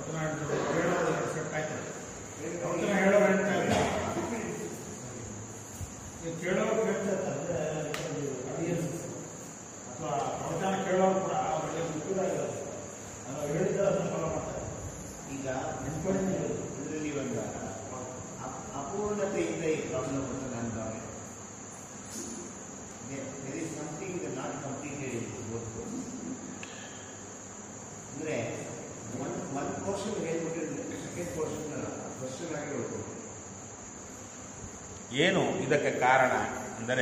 ವಚನ ಹೇಳೋದು ಎರಡು ಸೆಟ್ ಆಯ್ತು ವಚನ ಹೇಳೋರು ಹೇಳ್ತಾ ಇದ್ದಾರೆ ನೀವು ಕೇಳೋರು ಕೇಳ್ತಾ ಇರ್ತಾರೆ ಅದೇನು ಅಥವಾ ಪ್ರವಚನ ಕೇಳೋರು ಕೂಡ ಅವರಿಗೆ ಉಪಯೋಗ ಇರೋದು ನಾವು ಹೇಳಿದ್ರೆ ಅದನ್ನ ಫಾಲೋ ಮಾಡ್ತಾರೆ ಈಗ ನೆನ್ಪಡಿನೇ ಇರೋದು ಇದರಲ್ಲಿ ಒಂದು ಅಪ್- ಅಪೂರ್ಣತೆಯಿಂದ ಈ ಪ್ರಾಬ್ಲಮ್ ಅಂತ ನನ್ನ ಭಾವನೆ there is something not completed in both ಅಂದರೆ ಒನ್ ಒನ್ ಪೋರ್ಷನ್ ಹೇಳ್ಬಿಟ್ಟಿದ್ರೆ ಸೆಕೆಂಡ್ ಪೋರ್ಷನ್ ಕ್ವಶನ್ ಆಗಿ ಹೇಳ್ಬೋದು ಏನು ಇದಕ್ಕೆ ಕಾರಣ ಅಂದರೆ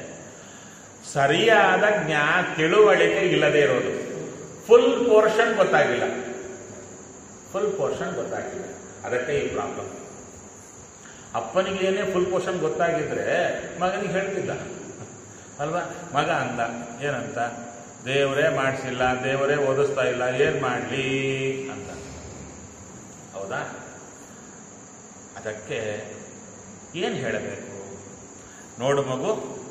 ಸರಿಯಾದ ಜ್ಞಾ ತಿಳುವಳಿಕೆ ಇಲ್ಲದೆ ಇರೋದು ಫುಲ್ ಪೋರ್ಷನ್ ಗೊತ್ತಾಗಿಲ್ಲ ಫುಲ್ ಪೋರ್ಷನ್ ಗೊತ್ತಾಗಿಲ್ಲ ಅದಕ್ಕೆ ಈ ಪ್ರಾಬ್ಲಮ್ ಅಪ್ಪನಿಗೆ ಏನೇ ಫುಲ್ ಪೋರ್ಷನ್ ಗೊತ್ತಾಗಿದ್ರೆ ಮಗನಿಗೆ ಹೇಳ್ತಿದ್ದ ಅಲ್ವಾ ಮಗ ಅಂದ ಏನಂತ ದೇವರೇ ಮಾಡಿಸಿಲ್ಲ ದೇವರೇ ಓದಿಸ್ತಾ ಇಲ್ಲ ಏನ್ ಮಾಡಲಿ ಅಂತ ಹೌದಾ ಅದಕ್ಕೆ ಏನು ಹೇಳಬೇಕು ನೋಡು ಮಗು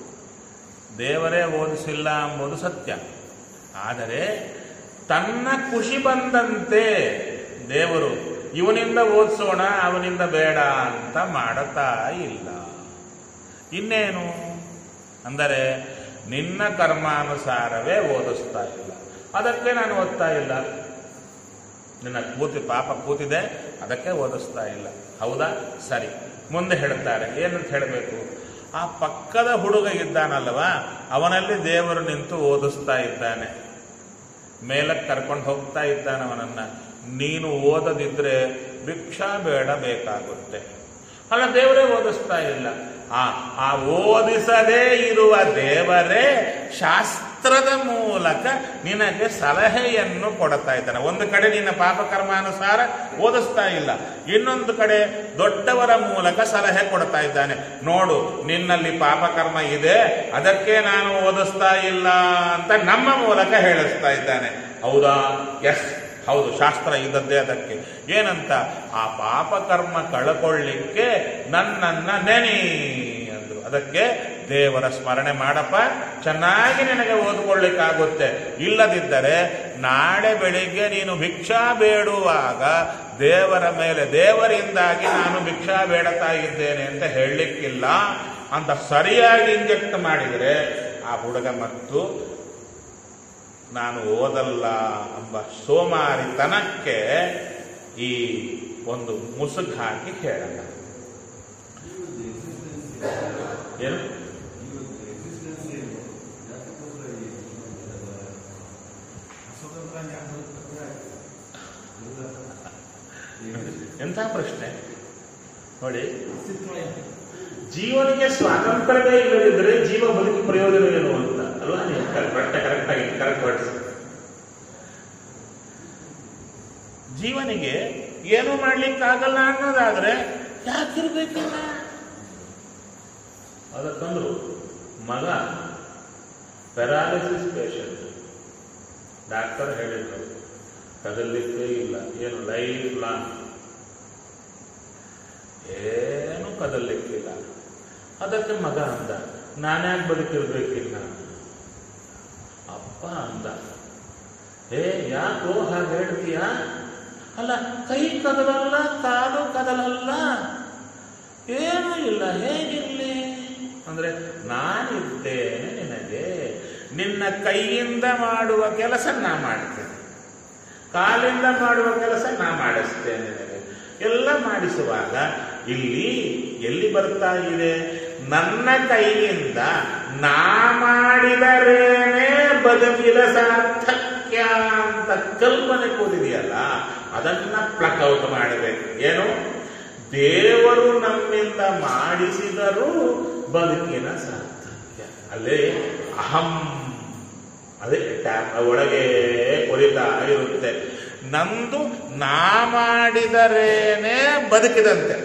ದೇವರೇ ಓದಿಸಿಲ್ಲ ಎಂಬುದು ಸತ್ಯ ಆದರೆ ತನ್ನ ಖುಷಿ ಬಂದಂತೆ ದೇವರು ಇವನಿಂದ ಓದಿಸೋಣ ಅವನಿಂದ ಬೇಡ ಅಂತ ಮಾಡುತ್ತಾ ಇಲ್ಲ ಇನ್ನೇನು ಅಂದರೆ ನಿನ್ನ ಕರ್ಮಾನುಸಾರವೇ ಓದಿಸ್ತಾ ಇಲ್ಲ ಅದಕ್ಕೆ ನಾನು ಓದ್ತಾ ಇಲ್ಲ ನಿನ್ನ ಕೂತಿ ಪಾಪ ಕೂತಿದೆ ಅದಕ್ಕೆ ಓದಿಸ್ತಾ ಇಲ್ಲ ಹೌದಾ ಸರಿ ಮುಂದೆ ಹೇಳ್ತಾರೆ ಏನಂತ ಹೇಳಬೇಕು ಆ ಪಕ್ಕದ ಹುಡುಗ ಇದ್ದಾನಲ್ವಾ ಅವನಲ್ಲಿ ದೇವರು ನಿಂತು ಓದಿಸ್ತಾ ಇದ್ದಾನೆ ಮೇಲಕ್ಕೆ ಕರ್ಕೊಂಡು ಹೋಗ್ತಾ ಇದ್ದಾನೆ ಅವನನ್ನ ನೀನು ಓದದಿದ್ರೆ ಭಿಕ್ಷಾ ಬೇಡ ಬೇಕಾಗುತ್ತೆ ಅಲ್ಲ ದೇವರೇ ಓದಿಸ್ತಾ ಇಲ್ಲ ಆ ಆ ಓದಿಸದೇ ಇರುವ ದೇವರೇ ಶಾಸ್ತ್ರದ ಮೂಲಕ ನಿನಗೆ ಸಲಹೆಯನ್ನು ಕೊಡ್ತಾ ಇದ್ದಾನೆ ಒಂದು ಕಡೆ ನಿನ್ನ ಪಾಪಕರ್ಮಾನುಸಾರ ಓದಿಸ್ತಾ ಇಲ್ಲ ಇನ್ನೊಂದು ಕಡೆ ದೊಡ್ಡವರ ಮೂಲಕ ಸಲಹೆ ಕೊಡ್ತಾ ಇದ್ದಾನೆ ನೋಡು ನಿನ್ನಲ್ಲಿ ಪಾಪಕರ್ಮ ಇದೆ ಅದಕ್ಕೆ ನಾನು ಓದಿಸ್ತಾ ಇಲ್ಲ ಅಂತ ನಮ್ಮ ಮೂಲಕ ಹೇಳಿಸ್ತಾ ಇದ್ದಾನೆ ಹೌದಾ ಎಸ್ ಹೌದು ಶಾಸ್ತ್ರ ಇದ್ದದ್ದೇ ಅದಕ್ಕೆ ಏನಂತ ಆ ಪಾಪಕರ್ಮ ಕಳ್ಕೊಳ್ಳಿಕ್ಕೆ ನನ್ನನ್ನ ನೆನಿ ಅಂದ್ರು ಅದಕ್ಕೆ ದೇವರ ಸ್ಮರಣೆ ಮಾಡಪ್ಪ ಚೆನ್ನಾಗಿ ನಿನಗೆ ಓದ್ಕೊಳ್ಳಿಕ್ಕಾಗುತ್ತೆ ಇಲ್ಲದಿದ್ದರೆ ನಾಳೆ ಬೆಳಿಗ್ಗೆ ನೀನು ಭಿಕ್ಷಾ ಬೇಡುವಾಗ ದೇವರ ಮೇಲೆ ದೇವರಿಂದಾಗಿ ನಾನು ಭಿಕ್ಷಾ ಬೇಡತಾ ಇದ್ದೇನೆ ಅಂತ ಹೇಳಲಿಕ್ಕಿಲ್ಲ ಅಂತ ಸರಿಯಾಗಿ ಇಂಜೆಕ್ಟ್ ಮಾಡಿದರೆ ಆ ಹುಡುಗ ಮತ್ತು ನಾನು ಓದಲ್ಲ ಎಂಬ ಸೋಮಾರಿತನಕ್ಕೆ ಈ ಒಂದು ಮುಸುಕು ಹಾಕಿ ಹೇಳಲ್ಲ ಏನು ಸ್ವತಂತ್ರ ಜ್ಞಾನ ಎಂಥ ಪ್ರಶ್ನೆ ನೋಡಿ ಅಸ್ತಿತ್ವ ಏನು? ಜೀವನಿಗೆ ಸ್ವಾತಂತ್ರ್ಯವೇ ಇಲ್ಲದಿದ್ದರೆ ಜೀವ ಬದುಕಿ ಪ್ರಯೋಜನ ಏನು ಅಂತ ಅಲ್ವಾ ನೀವು ಪ್ರಶ್ನೆ ಕರೆಕ್ಟ್ ಆಗಿ ಕರೆಕ್ಟ್ ವರ್ಡ್ಸ್ ಜೀವನಿಗೆ ಏನು ಮಾಡ್ಲಿಕ್ಕಾಗಲ್ಲ ಅನ್ನೋದಾದ್ರೆ ಯಾಕಿರ್ಬೇಕಿಲ್ಲ ಅದಕ್ಕಂದ್ರು ಮಗ ಪ್ಯಾರಾಲಿಸಿಸ್ ಪೇಷಂಟ್ ಡಾಕ್ಟರ್ ಹೇಳಿದ್ರು ಕದಲಿಕ್ಕೆ ಇಲ್ಲ ಏನು ಲೈಫ್ ಲಾಂಗ್ ಏನು ಕದಲಿಕ್ಕಿಲ್ಲ ಅದಕ್ಕೆ ಮಗ ಅಂದ ನಾನ್ಯಾಕೆ ಬದುಕಿರ್ಬೇಕಿಲ್ಲ ಅಪ್ಪ ಅಂದ ಏ ಯಾಕೋ ಹಾಗೆ ಹೇಳ್ತೀಯ ಅಲ್ಲ ಕೈ ಕದಲಲ್ಲ ಕಾಲು ಕದಲಲ್ಲ ಏನೂ ಇಲ್ಲ ಹೇಗಿರ್ಲಿ ಅಂದ್ರೆ ನಾನಿದ್ದೇನೆ ನಿನಗೆ ನಿನ್ನ ಕೈಯಿಂದ ಮಾಡುವ ಕೆಲಸ ನಾ ಮಾಡ್ತೇನೆ ಕಾಲಿಂದ ಮಾಡುವ ಕೆಲಸ ನಾ ಮಾಡಿಸ್ತೇನೆ ನಿನಗೆ ಎಲ್ಲ ಮಾಡಿಸುವಾಗ ಇಲ್ಲಿ ಎಲ್ಲಿ ಬರ್ತಾ ಇದೆ ನನ್ನ ಕೈಯಿಂದ ನಾ ಮಾಡಿದರೇನೆ ಬದುಕಿದ ಸಾರ್ಥಕ್ಯ ಅಂತ ಕಲ್ಪನೆ ಕೂದಿದೆಯಲ್ಲ ಅದನ್ನ ಪ್ಲಕ್ಔಟ್ ಮಾಡಬೇಕು ಏನು ದೇವರು ನಮ್ಮಿಂದ ಮಾಡಿಸಿದರೂ ಬದುಕಿನ ಸಾರ್ಥಕ್ಯ ಅಲ್ಲೇ ಅಹಂ ಅದೇ ಟ್ಯಾಪ್ ಒಳಗೆ ಕೊರಿತಾ ಇರುತ್ತೆ ನಂದು ನಾ ಮಾಡಿದರೇನೆ ಬದುಕಿದಂತೆ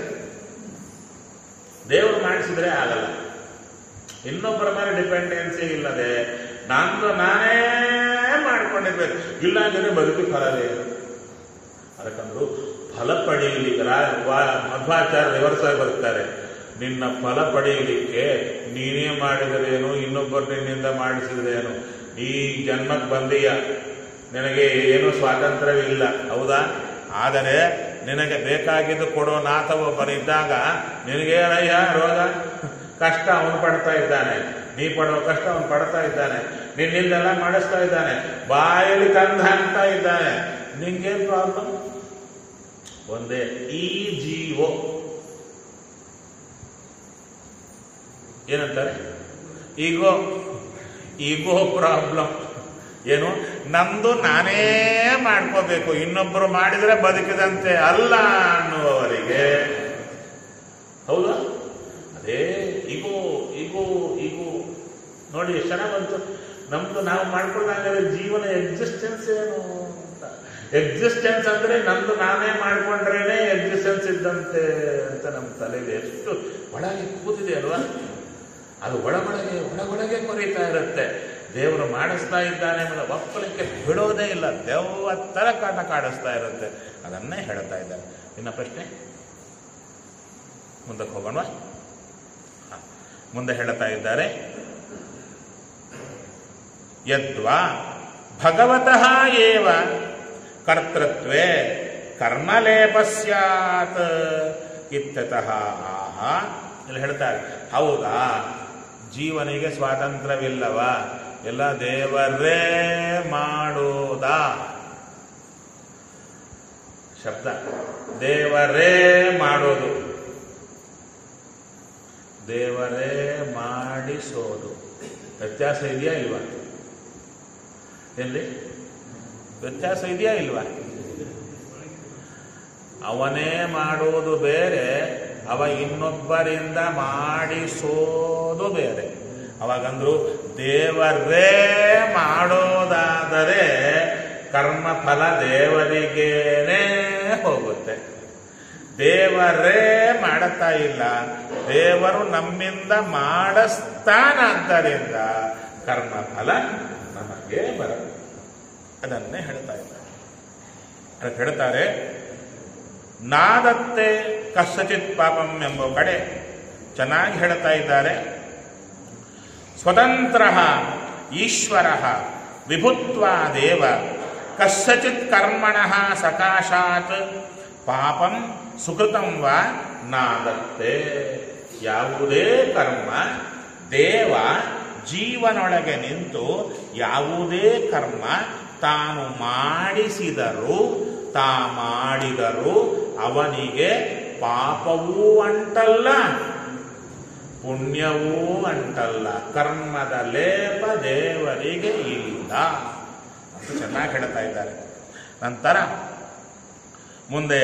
ದೇವರು ಮಾಡಿಸಿದ್ರೆ ಆಗಲ್ಲ ಇನ್ನೊಬ್ಬರ ಮೇಲೆ ಡಿಪೆಂಡೆನ್ಸಿ ಇಲ್ಲದೆ ನಂದು ನಾನೇ ಮಾಡ್ಕೊಂಡಿರ್ಬೇಕು ಇಲ್ಲ ಅಂದ್ರೆ ಬದುಕಿ ಫಲವೇ ಅದಕ್ಕಂದ್ರು ಫಲ ಪಡೆಯಲಿಕ್ಕೆ ರಾ- ವಾ- ಮಧ್ವಾಚಾರ್ಯ ರಿವರ್ಸ್ ಆಗಿ ಬರ್ತಾರೆ ನಿನ್ನ ಫಲ ಪಡೆಯಲಿಕ್ಕೆ ನೀನೇ ಮಾಡಿದರೇನು ಇನ್ನೊಬ್ಬರು ನಿನ್ನಿಂದ ಮಾಡಿಸಿದ್ರೇನು ಈ ಜನ್ಮಕ್ಕೆ ಬಂದೀಯ ನಿನಗೆ ಏನು ಸ್ವಾತಂತ್ರ್ಯವಿಲ್ಲ ಹೌದಾ ಆದರೆ ನಿನಗೆ ಬೇಕಾಗಿದ್ದು ಕೊಡೋ ನಾಥ ಒಬ್ಬನಿದ್ದಾಗ ನಿನಗೇನಯ್ಯ ರೋಗ ಕಷ್ಟ ಅವನು ಪಡ್ತಾ ಇದ್ದಾನೆ ನೀ ಪಡೋ ಕಷ್ಟ ಅವನು ಪಡ್ತಾ ಇದ್ದಾನೆ ನಿನ್ನಿಂದೆಲ್ಲ ಮಾಡಿಸ್ತಾ ಇದ್ದಾನೆ ಬಾಯಲ್ಲಿ ತಂದು ಹಾಕ್ತಾ ಇದ್ದಾನೆ ನಿಂಗೇನ್ ಪ್ರಾಬ್ಲಮ್ ಒಂದೇ ಈ ಜೀವೋ ಏನಂತಾರೆ ಈಗೋ ಈಗೋ ಪ್ರಾಬ್ಲಮ್ ಏನು ನಂದು ನಾನೇ ಮಾಡ್ಕೋಬೇಕು ಇನ್ನೊಬ್ಬರು ಮಾಡಿದ್ರೆ ಬದುಕಿದಂತೆ ಅಲ್ಲ ಅನ್ನುವವರಿಗೆ ಹೌದಾ ಅದೇ ಈಗೋ ಈಗೋ ಈಗೋ ನೋಡಿ ಎಷ್ಟು ಚೆನ್ನಾಗ್ ಬಂತು ನಮ್ದು ನಾವು ಮಾಡ್ಕೊಂಡಾಗ ಜೀವನ ಎಕ್ಸಿಸ್ಟೆನ್ಸ್ ಏನು ಅಂತ ಎಕ್ಸಿಸ್ಟೆನ್ಸ್ ಅಂದ್ರೆ ನಂದು ನಾನೇ ಮಾಡ್ಕೊಂಡ್ರೇನೆ ಎಕ್ಸಿಸ್ಟೆನ್ಸ್ ಇದ್ದಂತೆ ಅಂತ ನಮ್ಮ ತಲೆಯಲ್ಲಿ ಎಷ್ಟು ಒಳಗೆ ಕೂತಿದೆ ಅಲ್ವಾ ಅದು ಒಳಗೊಳಗೆ ಒಳಗೊಳಗೆ ಕೊರೀತಾ ಇರುತ್ತೆ ದೇವರು ಮಾಡಿಸ್ತಾ ಇದ್ದಾನೆ ಅನ್ನೋ ಒಪ್ಪಲಿಕ್ಕೆ ಬಿಡೋದೇ ಇಲ್ಲ ದೆವ್ವ ತರ ಕಾಟ ಕಾಡಿಸ್ತಾ ಇರುತ್ತೆ ಅದನ್ನೇ ಹೇಳ್ತಾ ಇದ್ದಾರೆ ಇನ್ನ ಪ್ರಶ್ನೆ ಮುಂದಕ್ಕೆ ಹೋಗೋಣ ಮುಂದೆ ಹೇಳ್ತಾ ಇದ್ದಾರೆ ಯದ್ವಾ ಭಗವತಃ ಏವ ಕರ್ತೃತ್ವೇ ಕರ್ಮಲೇಪ ಸ್ಯಾತ್ ಇತ್ಯತಃ ಆಹ ಇಲ್ಲಿ ಹೇಳ್ತಾರೆ ಹೌದಾ ಜೀವನಿಗೆ ಸ್ವಾತಂತ್ರ್ಯವಿಲ್ಲವ ಎಲ್ಲ ದೇವರೇ ಮಾಡೋದಾ ಶಬ್ದ ದೇವರೇ ಮಾಡೋದು ದೇವರೇ ಮಾಡಿಸೋದು ವ್ಯತ್ಯಾಸ ಇದೆಯಾ ಇಲ್ವಾ ಎಲ್ಲಿ ವ್ಯತ್ಯಾಸ ಇದೆಯಾ ಇಲ್ವಾ ಅವನೇ ಮಾಡೋದು ಬೇರೆ ಅವ ಇನ್ನೊಬ್ಬರಿಂದ ಮಾಡಿಸೋದು ಬೇರೆ ಅವಾಗಂದ್ರು ದೇವರೇ ಮಾಡೋದಾದರೆ ಕರ್ಮಫಲ ದೇವರಿಗೇನೆ ಹೋಗುತ್ತೆ ದೇವರೇ ಮಾಡುತ್ತಾ ಇಲ್ಲ ದೇವರು ನಮ್ಮಿಂದ ಮಾಡಿಸ್ತಾನಾದ್ದರಿಂದ ಕರ್ಮಫಲ ನಮಗೆ ಬರುತ್ತೆ ಅದನ್ನೇ ಹೇಳ್ತಾ ಇದ್ದಾರೆ ಅದಕ್ಕೆ ಹೇಳ್ತಾರೆ ನಾದತ್ತೆ ಕಸಚಿತ್ ಪಾಪಂ ಎಂಬ ಕಡೆ ಚೆನ್ನಾಗಿ ಹೇಳ್ತಾ ಇದ್ದಾರೆ ಸ್ವತಂತ್ರ ಈಶ್ವರ ವಿಭುತ್ವಾದೇವ ಕಸ್ಯಚಿತ್ ಕರ್ಮಣ ಸಕಾಶಾತ್ ಪಾಪಂ ಸುಕೃತಂ ವಾ ನಾದತ್ತೆ ಯಾವುದೇ ಕರ್ಮ ದೇವ ಜೀವನೊಳಗೆ ನಿಂತು ಯಾವುದೇ ಕರ್ಮ ತಾನು ಮಾಡಿಸಿದರೂ ತಾ ಮಾಡಿದರೂ ಅವನಿಗೆ ಪಾಪವೂ ಅಂಟಲ್ಲ ಪುಣ್ಯವೂ ಅಂಟಲ್ಲ ಕರ್ಮದ ಲೇಪ ದೇವರಿಗೆ ಇಲ್ಲ ಅಂತ ಚೆನ್ನಾಗಿ ಹೇಳ್ತಾ ಇದ್ದಾರೆ ನಂತರ ಮುಂದೆ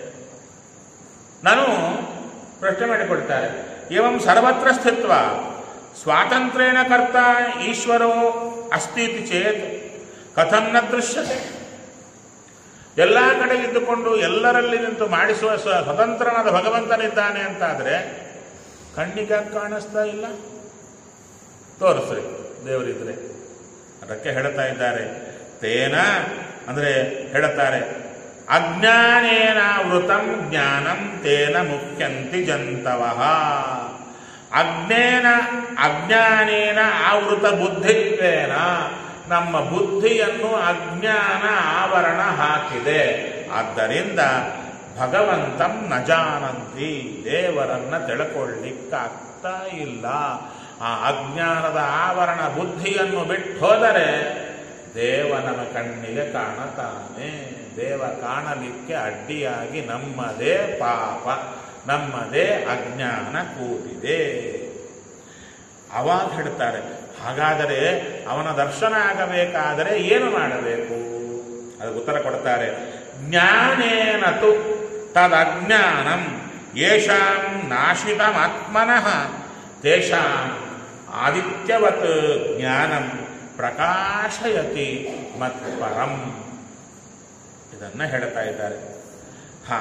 ನಾನು ಪ್ರಶ್ನೆ ಮಾಡಿಕೊಡ್ತಾರೆ ಏವಂ ಸರ್ವತ್ರ ಸ್ಥಿತ್ವ ಸ್ವಾತಂತ್ರ್ಯೇಣ ಕರ್ತ ಈಶ್ವರೋ ಅಸ್ತಿ ಇತಿ ಚೇತ್ ಕಥಂ ನ ದೃಶ್ಯತೆ ಎಲ್ಲ ಕಡೆ ಇದ್ದುಕೊಂಡು ಎಲ್ಲರಲ್ಲಿ ನಿಂತು ಮಾಡಿಸುವ ಸ್ವ- ಸ್ವತಂತ್ರನಾದ ಭಗವಂತನಿದ್ದಾನೆ ಅಂತಾದ್ರೆ ಕಣ್ಣಿಗೆ ಯಾಕ್ ಕಾಣಿಸ್ತಾ ಇಲ್ಲ ತೋರಿಸ್ರಿ ದೇವರಿದ್ರೆ ಅದಕ್ಕೆ ಹೇಳ್ತಾ ಇದ್ದಾರೆ ತೇನ ಅಂದ್ರೆ ಹೇಳುತ್ತಾರೆ ಅಜ್ಞಾನೇನ ವೃತಂ ಜ್ಞಾನಂ ತೇನ ಮುಖ್ಯಂತಿ ಜಂತವಃ ಅಜ್ಞೇನ ಅಜ್ಞಾನೇನ ಆವೃತ ಬುದ್ಧಿತ್ವೇನ ನಮ್ಮ ಬುದ್ಧಿಯನ್ನು ಅಜ್ಞಾನ ಆವರಣ ಹಾಕಿದೆ ಆದ್ದರಿಂದ ಭಗವಂತಂ ನ ಜಾನಂತಿ ದೇವರನ್ನ ತಿಳ್ಕೊಳ್ಳಿಕ್ಕಾಗ್ತಾ ಇಲ್ಲ ಆ ಅಜ್ಞಾನದ ಆವರಣ ಬುದ್ಧಿಯನ್ನು ಬಿಟ್ಟು ಹೋದರೆ ದೇವ ನಮ್ಮ ಕಣ್ಣಿಗೆ ಕಾಣತಾನೆ ದೇವ ಕಾಣಲಿಕ್ಕೆ ಅಡ್ಡಿಯಾಗಿ ನಮ್ಮದೇ ಪಾಪ ನಮ್ಮದೇ ಅಜ್ಞಾನ ಕೂತಿದೆ ಅವಾಗ ಹೇಳ್ತಾರೆ ಹಾಗಾದರೆ ಅವನ ದರ್ಶನ ಆಗಬೇಕಾದರೆ ಏನು ಮಾಡಬೇಕು ಅದಕ್ಕೆ ಉತ್ತರ ಕೊಡ್ತಾರೆ ಜ್ಞಾನೇನತು ತದಜ್ಞಾನಂ ಯೇಷಾಂ ನಾಶಿತಮಾತ್ಮನಃ ತೇಷಾಂ ಆದಿತ್ಯವತ್ ಜ್ಞಾನಂ ಪ್ರಕಾಶಯತಿ ಮತ್ಪರಂ ಇದನ್ನ ಹೇಳ್ತಾ ಇದ್ದಾರೆ ಹಾ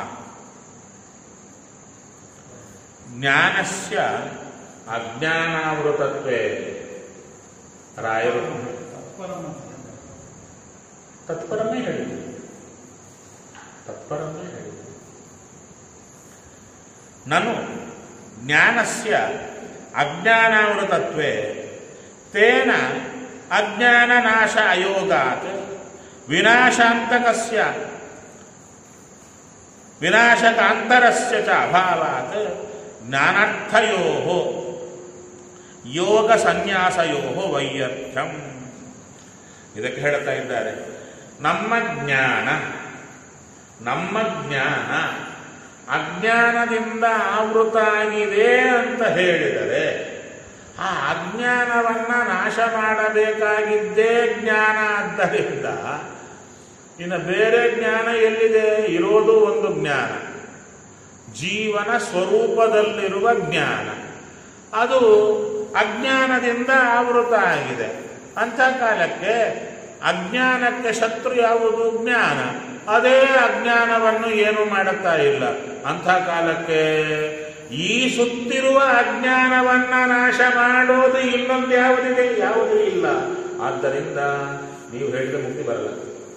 ಜ್ಞಾನಸ್ಯ ಅಜ್ಞಾನಾವೃತತ್ವೇ ರಾಯರು ತತ್ಪರಂ ಅಂತ ಹೇಳ್ತಾರೆ. ತತ್ಪರಮೇ ಹೇಳಿದ್ರು ತತ್ಪರಮೇ ಹೇಳಿದ್ರು ನನು ಜ್ಞಾನಸ್ಯ ಅಜ್ಞಾನಾವೃತತ್ವೇ ತೇನ ಅಜ್ಞಾನನಾಶ ಅಯೋಗಾತ್ ವಿನಾಶಾಂತಕಸ್ಯ ವಿನಾಶಕಾಂತರಸ್ಯ ಚ ಅಭಾವಾತ್ ಜ್ಞಾನಾರ್ಥಯೋ ಯೋಗ ಸನ್ಯಾಸಯೋ ವೈಯರ್ಥ್ಯಂ ಇದಕ್ಕೆ ಹೇಳ್ತಾ ಇದ್ದಾರೆ ನಮ್ಮ ಜ್ಞಾನ ನಮ್ಮ ಜ್ಞಾನ ಅಜ್ಞಾನದಿಂದ ಆವೃತ ಆಗಿದೆ ಅಂತ ಹೇಳಿದರೆ ಆ ಅಜ್ಞಾನವನ್ನ ನಾಶ ಮಾಡಬೇಕಾಗಿದ್ದೇ ಜ್ಞಾನ ಆದ್ದರಿಂದ ಇನ್ನು ಬೇರೆ ಜ್ಞಾನ ಎಲ್ಲಿದೆ ಇರೋದು ಒಂದು ಜ್ಞಾನ ಜೀವನ ಸ್ವರೂಪದಲ್ಲಿರುವ ಜ್ಞಾನ ಅದು ಅಜ್ಞಾನದಿಂದ ಆವೃತ ಆಗಿದೆ ಅಂಥ ಕಾಲಕ್ಕೆ ಅಜ್ಞಾನಕ್ಕೆ ಶತ್ರು ಯಾವುದು ಜ್ಞಾನ ಅದೇ ಅಜ್ಞಾನವನ್ನು ಏನು ಮಾಡುತ್ತಾ ಇಲ್ಲ ಅಂಥ ಕಾಲಕ್ಕೆ ಈ ಸುತ್ತಿರುವ ಅಜ್ಞಾನವನ್ನ ನಾಶ ಮಾಡೋದು ಇನ್ನೊಂದು ಯಾವುದಿದೆ ಯಾವುದೂ ಇಲ್ಲ ಆದ್ದರಿಂದ ನೀವು ಹೇಳಿದ ಮುಕ್ತಿ ಬರಲ್ಲ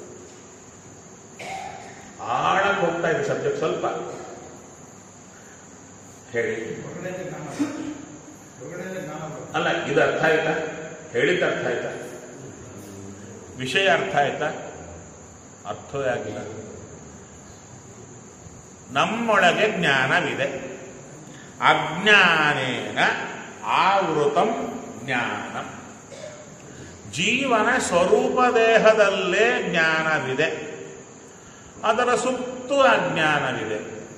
ಆಳಕ್ಕೆ ಹೋಗ್ತಾ ಇದೆ ಸಬ್ಜೆಕ್ಟ್ ಸ್ವಲ್ಪ ಹೇಳಿ ಹೊರಗಡೆ ಜ್ಞಾನ ಹೊರಗಡೆ ಜ್ಞಾನ ಬರುತ್ತೆ. ಅಲ್ಲ ಇದು ಅರ್ಥ ಆಯ್ತಾ ಹೇಳಿದ್ದು ಅರ್ಥ ಆಯ್ತಾ ವಿಷಯ ಅರ್ಥ ಆಯ್ತಾ ಅರ್ಥವೇ ಆಗಿಲ್ಲ ನಮ್ಮೊಳಗೆ ಜ್ಞಾನವಿದೆ ಅಜ್ಞಾನೇನ ಆವೃತಂ ಜ್ಞಾನ ಜೀವನ ಸ್ವರೂಪ ದೇಹದಲ್ಲೇ ಜ್ಞಾನವಿದೆ ಅದರ ಸುತ್ತು ಅಜ್ಞಾನವಿದೆ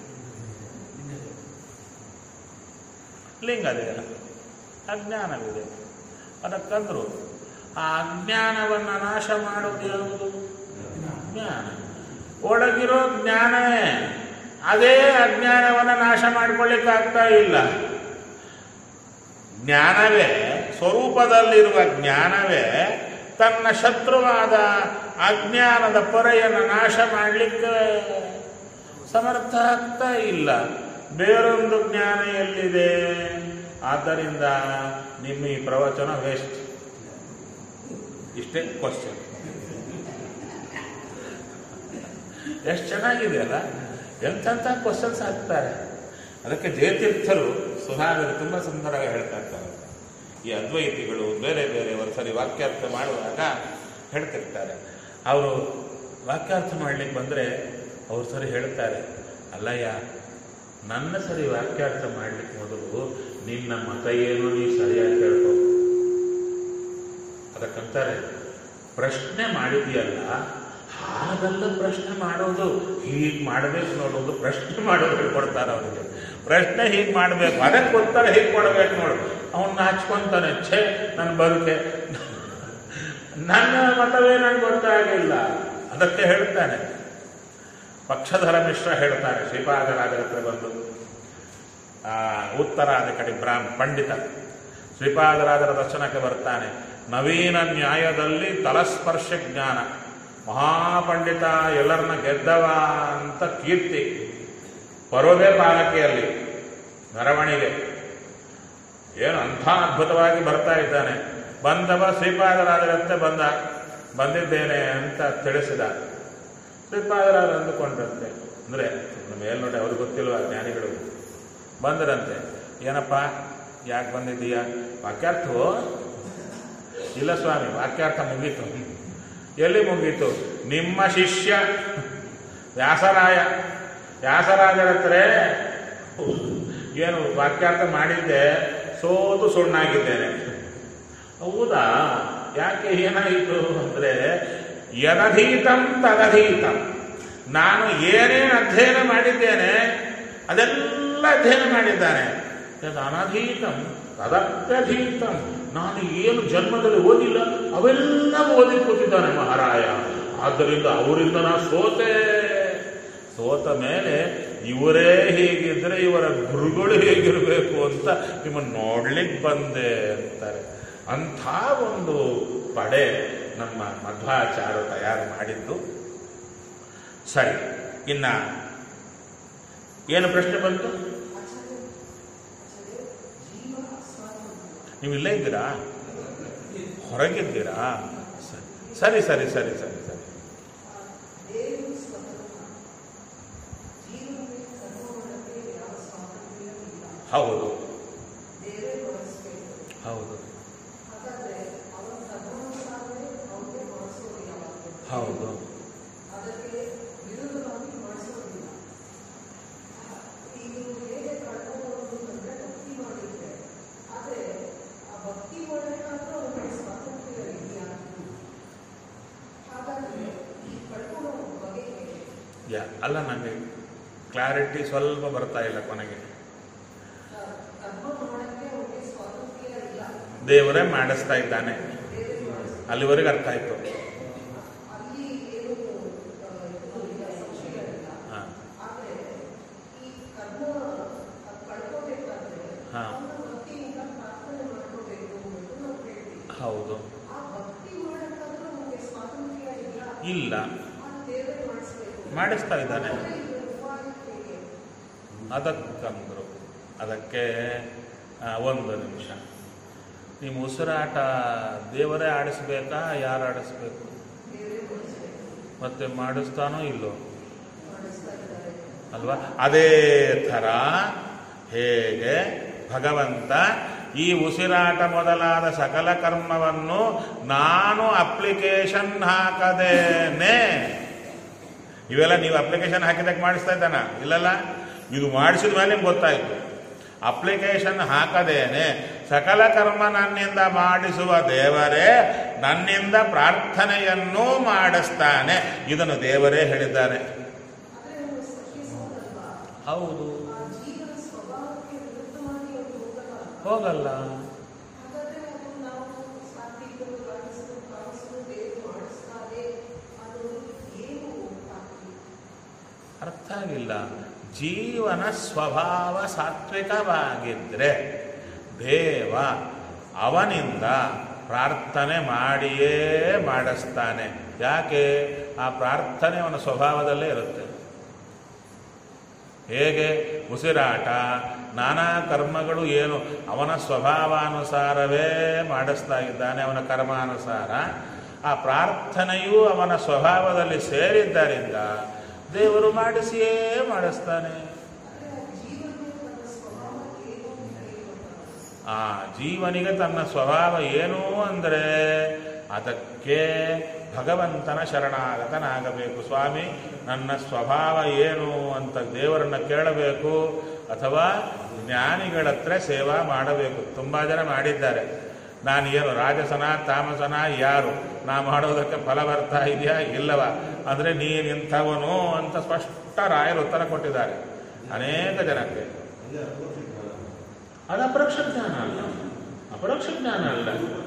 ಲಿಂಗದೇಹ ಅಜ್ಞಾನವಿದೆ ಅದಕ್ಕಂದ್ರು ಆ ಅಜ್ಞಾನವನ್ನು ನಾಶ ಮಾಡೋದು ಯಾವುದು ಜ್ಞಾನ ಒಳಗಿರೋ ಜ್ಞಾನವೇ ಅದೇ ಅಜ್ಞಾನವನ್ನು ನಾಶ ಮಾಡ್ಕೊಳ್ಳಿಕ್ಕಾಗ್ತಾ ಇಲ್ಲ ಜ್ಞಾನವೇ ಸ್ವರೂಪದಲ್ಲಿರುವ ಜ್ಞಾನವೇ ತನ್ನ ಶತ್ರುವಾದ ಅಜ್ಞಾನದ ಪೊರೆಯನ್ನು ನಾಶ ಮಾಡಲಿಕ್ಕೆ ಸಮರ್ಥ ಆಗ್ತಾ ಇಲ್ಲ ಬೇರೊಂದು ಜ್ಞಾನ ಎಲ್ಲಿದೆ ಆದ್ದರಿಂದ ನಿಮ್ಮ ಈ ಪ್ರವಚನ ವೇಸ್ಟ್ ಇಷ್ಟೇ ಕ್ವಶನ್ ಎಷ್ಟು ಚೆನ್ನಾಗಿದೆ ಅಲ್ಲ ಎಂತೆಂಥ ಕ್ವಶನ್ಸ್ ಹಾಕ್ತಾರೆ ಅದಕ್ಕೆ ಜಯತೀರ್ಥರು ಸುಧಾಗರು ತುಂಬ ಸುಂದರವಾಗಿ ಹೇಳ್ತಾ ಇರ್ತಾರೆ ಈ ಅದ್ವೈತಿಗಳು ಬೇರೆ ಬೇರೆ ಒಂದು ಸರಿ ವಾಕ್ಯಾರ್ಥ ಮಾಡುವಾಗ ಹೇಳ್ತಿರ್ತಾರೆ ಅವರು ವಾಕ್ಯಾರ್ಥ ಮಾಡ್ಲಿಕ್ಕೆ ಬಂದರೆ ಅವ್ರು ಸರಿ ಹೇಳ್ತಾರೆ ಅಲ್ಲಯ್ಯ ನನ್ನ ಸರಿ ವಾಕ್ಯಾರ್ಥ ಮಾಡ್ಲಿಕ್ಕೆ ಮೊದಲು ನಿನ್ನ ಮತ ಏನು ನೀ ಸರಿಯಾಗಿ ಕೇಳ್ಕೊ ಅದಕ್ಕಂತಾರೆ ಪ್ರಶ್ನೆ ಮಾಡಿದೆಯಲ್ಲ ಹಾಗಲ್ಲ ಪ್ರಶ್ನೆ ಮಾಡೋದು ಹೀಗೆ ಮಾಡಬೇಕು ನೋಡೋದು ಪ್ರಶ್ನೆ ಮಾಡೋದು ಹೇಳ್ಕೊಡ್ತಾರೆ ಅವನಿಗೆ ಪ್ರಶ್ನೆ ಹೀಗೆ ಮಾಡಬೇಕು ಅದಕ್ಕೆ ಗೊತ್ತಾರೆ ಹೀಗೆ ಕೊಡಬೇಕು ನೋಡು ಅವನ್ನ ಹಚ್ಕೊಂತಾನೆ ಛೇ ನನ್ನ ಬದುಕೆ ನನ್ನ ಮತವೇ ನನಗೆ ಗೊತ್ತಾಗಿಲ್ಲ ಅದಕ್ಕೆ ಹೇಳ್ತಾನೆ ಪಕ್ಷಧರ ಮಿಶ್ರ ಹೇಳ್ತಾರೆ ಶ್ರೀಪಾದರಾಜರ ಹತ್ರ ಬಂದು ಆ, ಉತ್ತರಾದ ಕಡೆ ಬ್ರಾಹ್ಮ ಪಂಡಿತ ಶ್ರೀಪಾದರಾಜರ ದರ್ಶನಕ್ಕೆ ಬರ್ತಾನೆ ನವೀನ ನ್ಯಾಯದಲ್ಲಿ ತಲಸ್ಪರ್ಶ ಜ್ಞಾನ ಮಹಾಪಂಡಿತ ಎಲ್ಲರನ್ನ ಗೆದ್ದವ ಅಂತ ಕೀರ್ತಿ ಪರೋದೆ ಪಾಲಕಿಯಲ್ಲಿ ಮೆರವಣಿಗೆ ಏನು ಅಂಥ ಅದ್ಭುತವಾಗಿ ಬರ್ತಾ ಇದ್ದಾನೆ ಬಂದವ ಶ್ರೀಪಾದರಾಜರಂತೆ ಬಂದ ಬಂದಿದ್ದೇನೆ ಅಂತ ತಿಳಿಸಿದ ಶ್ರೀಪಾದರಾಜ ಅಂದುಕೊಂಡ್ರಂತೆ ಅಂದ್ರೆ ಮೇಲೆ ನೋಡಿ ಅವ್ರಿಗೆ ಗೊತ್ತಿಲ್ವ ಜ್ಞಾನಿಗಳು ಬಂದರಂತೆ ಏನಪ್ಪ ಯಾಕೆ ಬಂದಿದ್ದೀಯ ವಾಕ್ಯಾರ್ಥವೋ ಇಲ್ಲ ಸ್ವಾಮಿ ವಾಕ್ಯಾರ್ಥ ಮುಗೀತು ಎಲ್ಲಿ ಮುಗೀತು ನಿಮ್ಮ ಶಿಷ್ಯ ವ್ಯಾಸರಾಯ ವ್ಯಾಸರಾಜರ ಹತ್ರ ಏನು ವಾಕ್ಯಾರ್ಥ ಮಾಡಿದ್ದೆ ಸೋತು ಸುಣ್ಣಾಗಿದ್ದೇನೆ ಹೌದಾ ಯಾಕೆ ಏನಾಯಿತು ಅಂದ್ರೆ ಯದಧೀತಂ ತದಧೀತಂ ನಾನು ಏನೇ ಅಧ್ಯಯನ ಮಾಡಿದ್ದೇನೆ ಅದೆಲ್ಲ ಅಧ್ಯಯನ ಮಾಡಿದ್ದಾನೆ ಯದ್ ಅನಧೀತಂ ತದಪ್ಯಧೀತಂ ನಾನು ಏನು ಜನ್ಮದಲ್ಲಿ ಓದಿಲ್ಲ ಅವೆಲ್ಲ ಓದಿ ಕೂತಿದ್ದಾನೆ ಮಹಾರಾಯ ಆದ್ದರಿಂದ ಅವರಿಂದ ನಾನು ಸೋತೆ ಸೋತ ಮೇಲೆ ಇವರೇ ಹೀಗಿದ್ರೆ ಇವರ ಗುರುಗಳು ಹೇಗಿರಬೇಕು ಅಂತ ನಿಮ್ಮನ್ನು ನೋಡ್ಲಿಕ್ಕೆ ಬಂದೆ ಅಂತಾರೆ ಅಂಥ ಒಂದು ಪಡೆ ನಮ್ಮ ಮಧ್ವಾಚಾರ್ಯ ತಯಾರು ಮಾಡಿದ್ದು ಸರಿ ಇನ್ನ ಏನು ಪ್ರಶ್ನೆ ಬಂತು ನೀವು ಇಲ್ಲೇ ಇದ್ದೀರಾ ಹೊರಗಿದ್ದೀರಾ ಸರಿ ಸರಿ ಸರಿ ಸರಿ ಸರಿ ಹೌದು ಹೌದು ಹೌದು ಯಾ ಅಲ್ಲ ನನಗೆ ಕ್ಲಾರಿಟಿ ಸ್ವಲ್ಪ ಬರ್ತಾ ಇಲ್ಲ ಕೊನೆಗೆ ಕರ್ಮ ಮಾಡಕ್ಕೆ ಅವ್ರಿಗೆ ಸ್ವಾತಂತ್ರ್ಯ ಇಲ್ಲ ದೇವರೇ ಮಾಡಿಸ್ತಾ ಇದ್ದಾನೆ ಅಲ್ಲಿವರೆಗೆ ಅರ್ಥ ಆಯ್ತು ಅಲ್ಲಿ ಏನು ಆ, ಇದು ಇಲ್ಲ, ಸಂಶಯ ಇಲ್ಲ ಹಾ ಆದ್ರೆ ಈ ಕರ್ಮ ಅದ್ ಕಳ್ಕೋಬೇಕಾದ್ರೆ ಹಾ. ಅವ್ನ ಭಕ್ತಿಯಿಂದ ಪ್ರಾರ್ಥನೆ ಮಾಡ್ಕೋಬೇಕು ಅಂತ ನಾವು ಹೇಳ್ತೀವಿ ಹೌದು ಆ ಭಕ್ತಿ ಮಾಡಕ್ಕಾದ್ರೂ ನಮಗೆ ಸ್ವಾತಂತ್ರ್ಯ ಇಲ್ಲ ಇಲ್ಲ ಆ ದೇವರೇ ಮಾಡಿಸ್ಬೇಕು ಮಾಡಿಸ್ತಾ ಇದ್ದಾನೆ ಆದ್ರೆ ಇದು ಉಪಾಯ ಹೇಗೆ ಅದಕ್ಕಂದ್ರು ಅದಕ್ಕೆ ಆ, ಒಂದು ನಿಮಿಷ ನಿಮ್ಮ ಉಸಿರಾಟ ದೇವರೇ ಆಡಿಸ್ಬೇಕಾ ಯಾರು ಆಡಿಸ್ಬೇಕು ದೇವರೇ ಮಾಡಿಸ್ಬೇಕು ಮತ್ತೆ ಮಾಡಿಸ್ತಾನೋ ಇಲ್ಲೋ ಮಾಡಿಸ್ತಾ ಇದ್ದಾರೆ ಅಲ್ವಾ ಅದೇ ಥರ ಹೇಗೆ ಭಗವಂತ ಈ ಉಸಿರಾಟ ಮೊದಲಾದ ಸಕಲ ಕರ್ಮವನ್ನು ನಾನು ಅಪ್ಲಿಕೇಶನ್ ಹಾಕದೇನೆ ಇವೆಲ್ಲ ನೀವು ಅಪ್ಲಿಕೇಶನ್ ಹಾಕಿದಕ್ಕೆ ಮಾಡಿಸ್ತಾ ಇದ್ದಾನ ಇಲ್ಲಲ್ಲ ಇದು ಮಾಡಿಸಿದ ಮೇಲೆ ನಿಮ್ಗೆ ಗೊತ್ತಾಯ್ತು ಅಪ್ಲಿಕೇಶನ್ ಹಾಕದೇನೆ ಸಕಲ ಕರ್ಮ ನನ್ನಿಂದ ಮಾಡಿಸುವ ದೇವರೇ ನನ್ನಿಂದ ಪ್ರಾರ್ಥನೆಯನ್ನೂ ಮಾಡಿಸ್ತಾನೆ ಇದನ್ನು ದೇವರೇ ಹೇಳಿದ್ದಾರೆ ಆದ್ರೆ ಅವನು ಸಹಿಸೋದಲ್ವಾ ಹೌದು ಆ ಜೀವನ ಸ್ವಭಾವಕ್ಕೆ ವಿರುದ್ಧವಾಗಿ ಅವನು ಹೋಗಲ್ಲ ಹೋಗಲ್ಲ ಹಾಗಾದ್ರೆ ಅದು ನಾವು ಸಾತ್ವಿಕರು ರಾಜಸರು ತಾಮಸರು ದೇವರು ಮಾಡಿಸ್ತಾರೆ ಅನ್ನೋದು ಏನು ತಾತ್ವಿಕ ಅರ್ಥ ಆಗಿಲ್ಲ ಜೀವನ ಸ್ವಭಾವ ಸಾತ್ವಿಕವಾಗಿದ್ರೆ ದೇವ ಅವನಿಂದ ಪ್ರಾರ್ಥನೆ ಮಾಡಿಯೇ ಮಾಡಿಸ್ತಾನೆ ಯಾಕೆ ಆ ಪ್ರಾರ್ಥನೆ ಅವನ ಸ್ವಭಾವದಲ್ಲೇ ಇರುತ್ತೆ ಹೇಗೆ ಉಸಿರಾಟ ನಾನಾ ಕರ್ಮಗಳು ಏನು ಅವನ ಸ್ವಭಾವಾನುಸಾರವೇ ಮಾಡಿಸ್ತಾ ಇದ್ದಾನೆ ಅವನ ಕರ್ಮಾನುಸಾರ ಆ ಪ್ರಾರ್ಥನೆಯೂ ಅವನ ಸ್ವಭಾವದಲ್ಲಿ ಸೇರಿದ್ದರಿಂದ ದೇವರು ಮಾಡಿಸಿಯೇ ಮಾಡಿಸ್ತಾನೆ ಆ ಜೀವನಿಗೆ ತನ್ನ ಸ್ವಭಾವ ಏನು ಅಂದರೆ ಅದಕ್ಕೆ ಭಗವಂತನ ಶರಣಾಗತನಾಗಬೇಕು ಸ್ವಾಮಿ ನನ್ನ ಸ್ವಭಾವ ಏನು ಅಂತ ದೇವರನ್ನ ಕೇಳಬೇಕು ಅಥವಾ ಜ್ಞಾನಿಗಳ ಸೇವಾ ಮಾಡಬೇಕು ತುಂಬ ಜನ ಮಾಡಿದ್ದಾರೆ ನಾನು ಏನು ರಾಜಸನ ತಾಮಸನ ಯಾರು ನಾ ಮಾಡೋದಕ್ಕೆ ಫಲ ಬರ್ತಾ ಇದೆಯಾ ಇಲ್ಲವಾ ಅಂದರೆ ನೀನಿಂಥವನು ಅಂತ ಸ್ಪಷ್ಟ ರಾಯರು ಉತ್ತರ ಕೊಟ್ಟಿದ್ದಾರೆ ಅನೇಕ ಜನಕ್ಕೆ ಅದು ಅಪರೋಕ್ಷ ಜ್ಞಾನ ಅಲ್ಲ ಅಪರೋಕ್ಷ ಜ್ಞಾನ ಅಲ್ಲ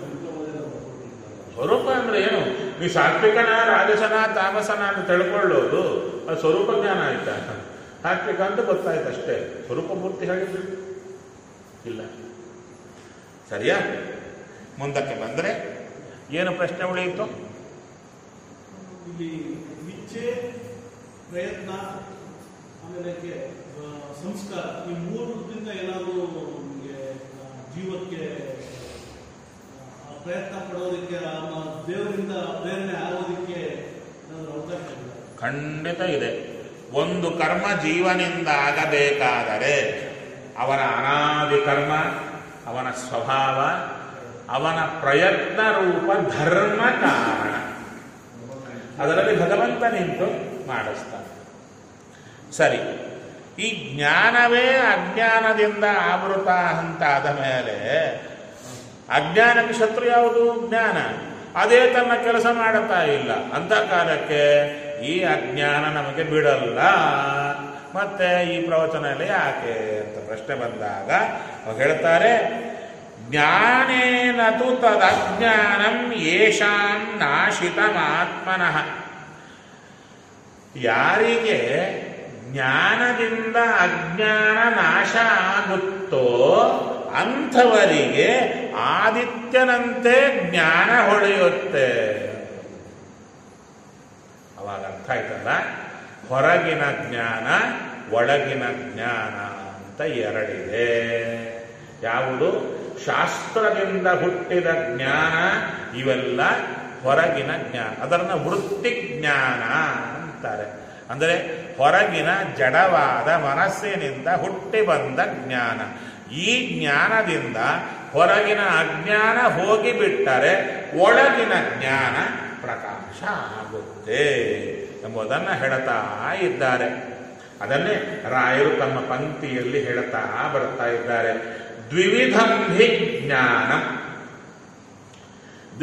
ಸ್ವರೂಪ ಅಂದ್ರೆ ಏನು ನೀ ಸಾತ್ವಿಕನ ರಾಜಸನ ತಾಮಸನ ಅಂತ ತಿಳ್ಕೊಳ್ಳೋದು ಅದು ಸ್ವರೂಪ ಜ್ಞಾನ ಆಯ್ತಾ ಸಾತ್ವಿಕ ಅಂತ ಗೊತ್ತಾಯ್ತು ಅಷ್ಟೇ ಸ್ವರೂಪ ಮೂರ್ತಿ ಹೇಳಿದ್ರು ಇಲ್ಲ ಸರಿಯಾ ಮುಂದಕ್ಕೆ ಬಂದರೆ ಏನು ಪ್ರಶ್ನೆ ಉಳಿಯಿತು ಇಲ್ಲಿ ಇಚ್ಛೆ ಪ್ರಯತ್ನ ಆಮೇಲೆ ಕೆ- ಆ, ಸಂಸ್ಕಾರ ಈ ಮೂರರಿಂದ ಏನಾದರೂ ನಿಮಗೆ ಆ, ಜೀವಕ್ಕೆ ಆ, ಪ್ರಯತ್ನ ಪಡೋದಕ್ಕೆ ಆ ಮ- ದೇವರಿಂದ ಪ್ರೇರಣೆ ಆಗೋದಕ್ಕೆ ಏನಾದರೂ ಅವಕಾಶ ಇಲ್ಲ ಖಂಡಿತ ಇದೆ ಒಂದು ಕರ್ಮ ಜೀವನಿಂದ ಆಗಬೇಕಾದರೆ ಅವನ ಅನಾದಿ ಕರ್ಮ ಅವನ ಸ್ವಭಾವ ಅವನ ಪ್ರಯತ್ನ ರೂಪ ಧರ್ಮ ಕಾರಣ ಅದರಲ್ಲಿ ಭಗವಂತ ನಿಂತು ಮಾಡಿಸ್ತಾನೆ ಸರಿ ಈ ಜ್ಞಾನವೇ ಅಜ್ಞಾನದಿಂದ ಆವೃತ ಅಂತ ಆದ ಮೇಲೆ ಅಜ್ಞಾನಕ್ಕೆ ಶತ್ರು ಯಾವುದು ಜ್ಞಾನ ಅದೇ ತನ್ನ ಕೆಲಸ ಮಾಡುತ್ತಾ ಇಲ್ಲ ಅಂತ ಕಾಲಕ್ಕೆ ಈ ಅಜ್ಞಾನ ನಮಗೆ ಬಿಡಲ್ಲ ಮತ್ತೆ ಈ ಪ್ರವಚನ ಎಲ್ಲ ಯಾಕೆ ಅಂತ ಪ್ರಶ್ನೆ ಬಂದಾಗ ಅವ್ರು ಹೇಳ್ತಾರೆ ಜ್ಞಾನೇನ ತು ತದಜ್ಞಾನಂ ಯೇಷಾಂ ನಾಶಿತಮಾತ್ಮನಃ ಯಾರಿಗೆ ಜ್ಞಾನದಿಂದ ಅಜ್ಞಾನ ನಾಶ ಆಗುತ್ತೋ ಅಂಥವರಿಗೆ ಆದಿತ್ಯನಂತೆ ಜ್ಞಾನ ಹೊಳೆಯುತ್ತೆ ಅವಾಗ ಅರ್ಥ ಆಯ್ತಲ್ಲ ಹೊರಗಿನ ಜ್ಞಾನ ಒಳಗಿನ ಜ್ಞಾನ ಅಂತ ಎರಡಿದೆ ಯಾವುದು ಶಾಸ್ತ್ರದಿಂದ ಹುಟ್ಟಿದ ಜ್ಞಾನ ಇವೆಲ್ಲ ಹೊರಗಿನ ಜ್ಞಾನ ಅದನ್ನ ವೃತ್ತಿ ಜ್ಞಾನ ಅಂತಾರೆ ಅಂದರೆ ಹೊರಗಿನ ಜಡವಾದ ಮನಸ್ಸಿನಿಂದ ಹುಟ್ಟಿ ಬಂದ ಜ್ಞಾನ ಈ ಜ್ಞಾನದಿಂದ ಹೊರಗಿನ ಅಜ್ಞಾನ ಹೋಗಿಬಿಟ್ಟರೆ ಒಳಗಿನ ಜ್ಞಾನ ಪ್ರಕಾಶ ಆಗುತ್ತೆ ಎಂಬುದನ್ನು ಹೇಳ್ತಾ ಇದ್ದಾರೆ ಅದನ್ನೇ ರಾಯರು ತಮ್ಮ ಪಂಕ್ತಿಯಲ್ಲಿ ಹೇಳ್ತಾ ಬರ್ತಾ ಇದ್ದಾರೆ ದ್ವಿವಿಧಂ ಹಿ ಜ್ಞಾನ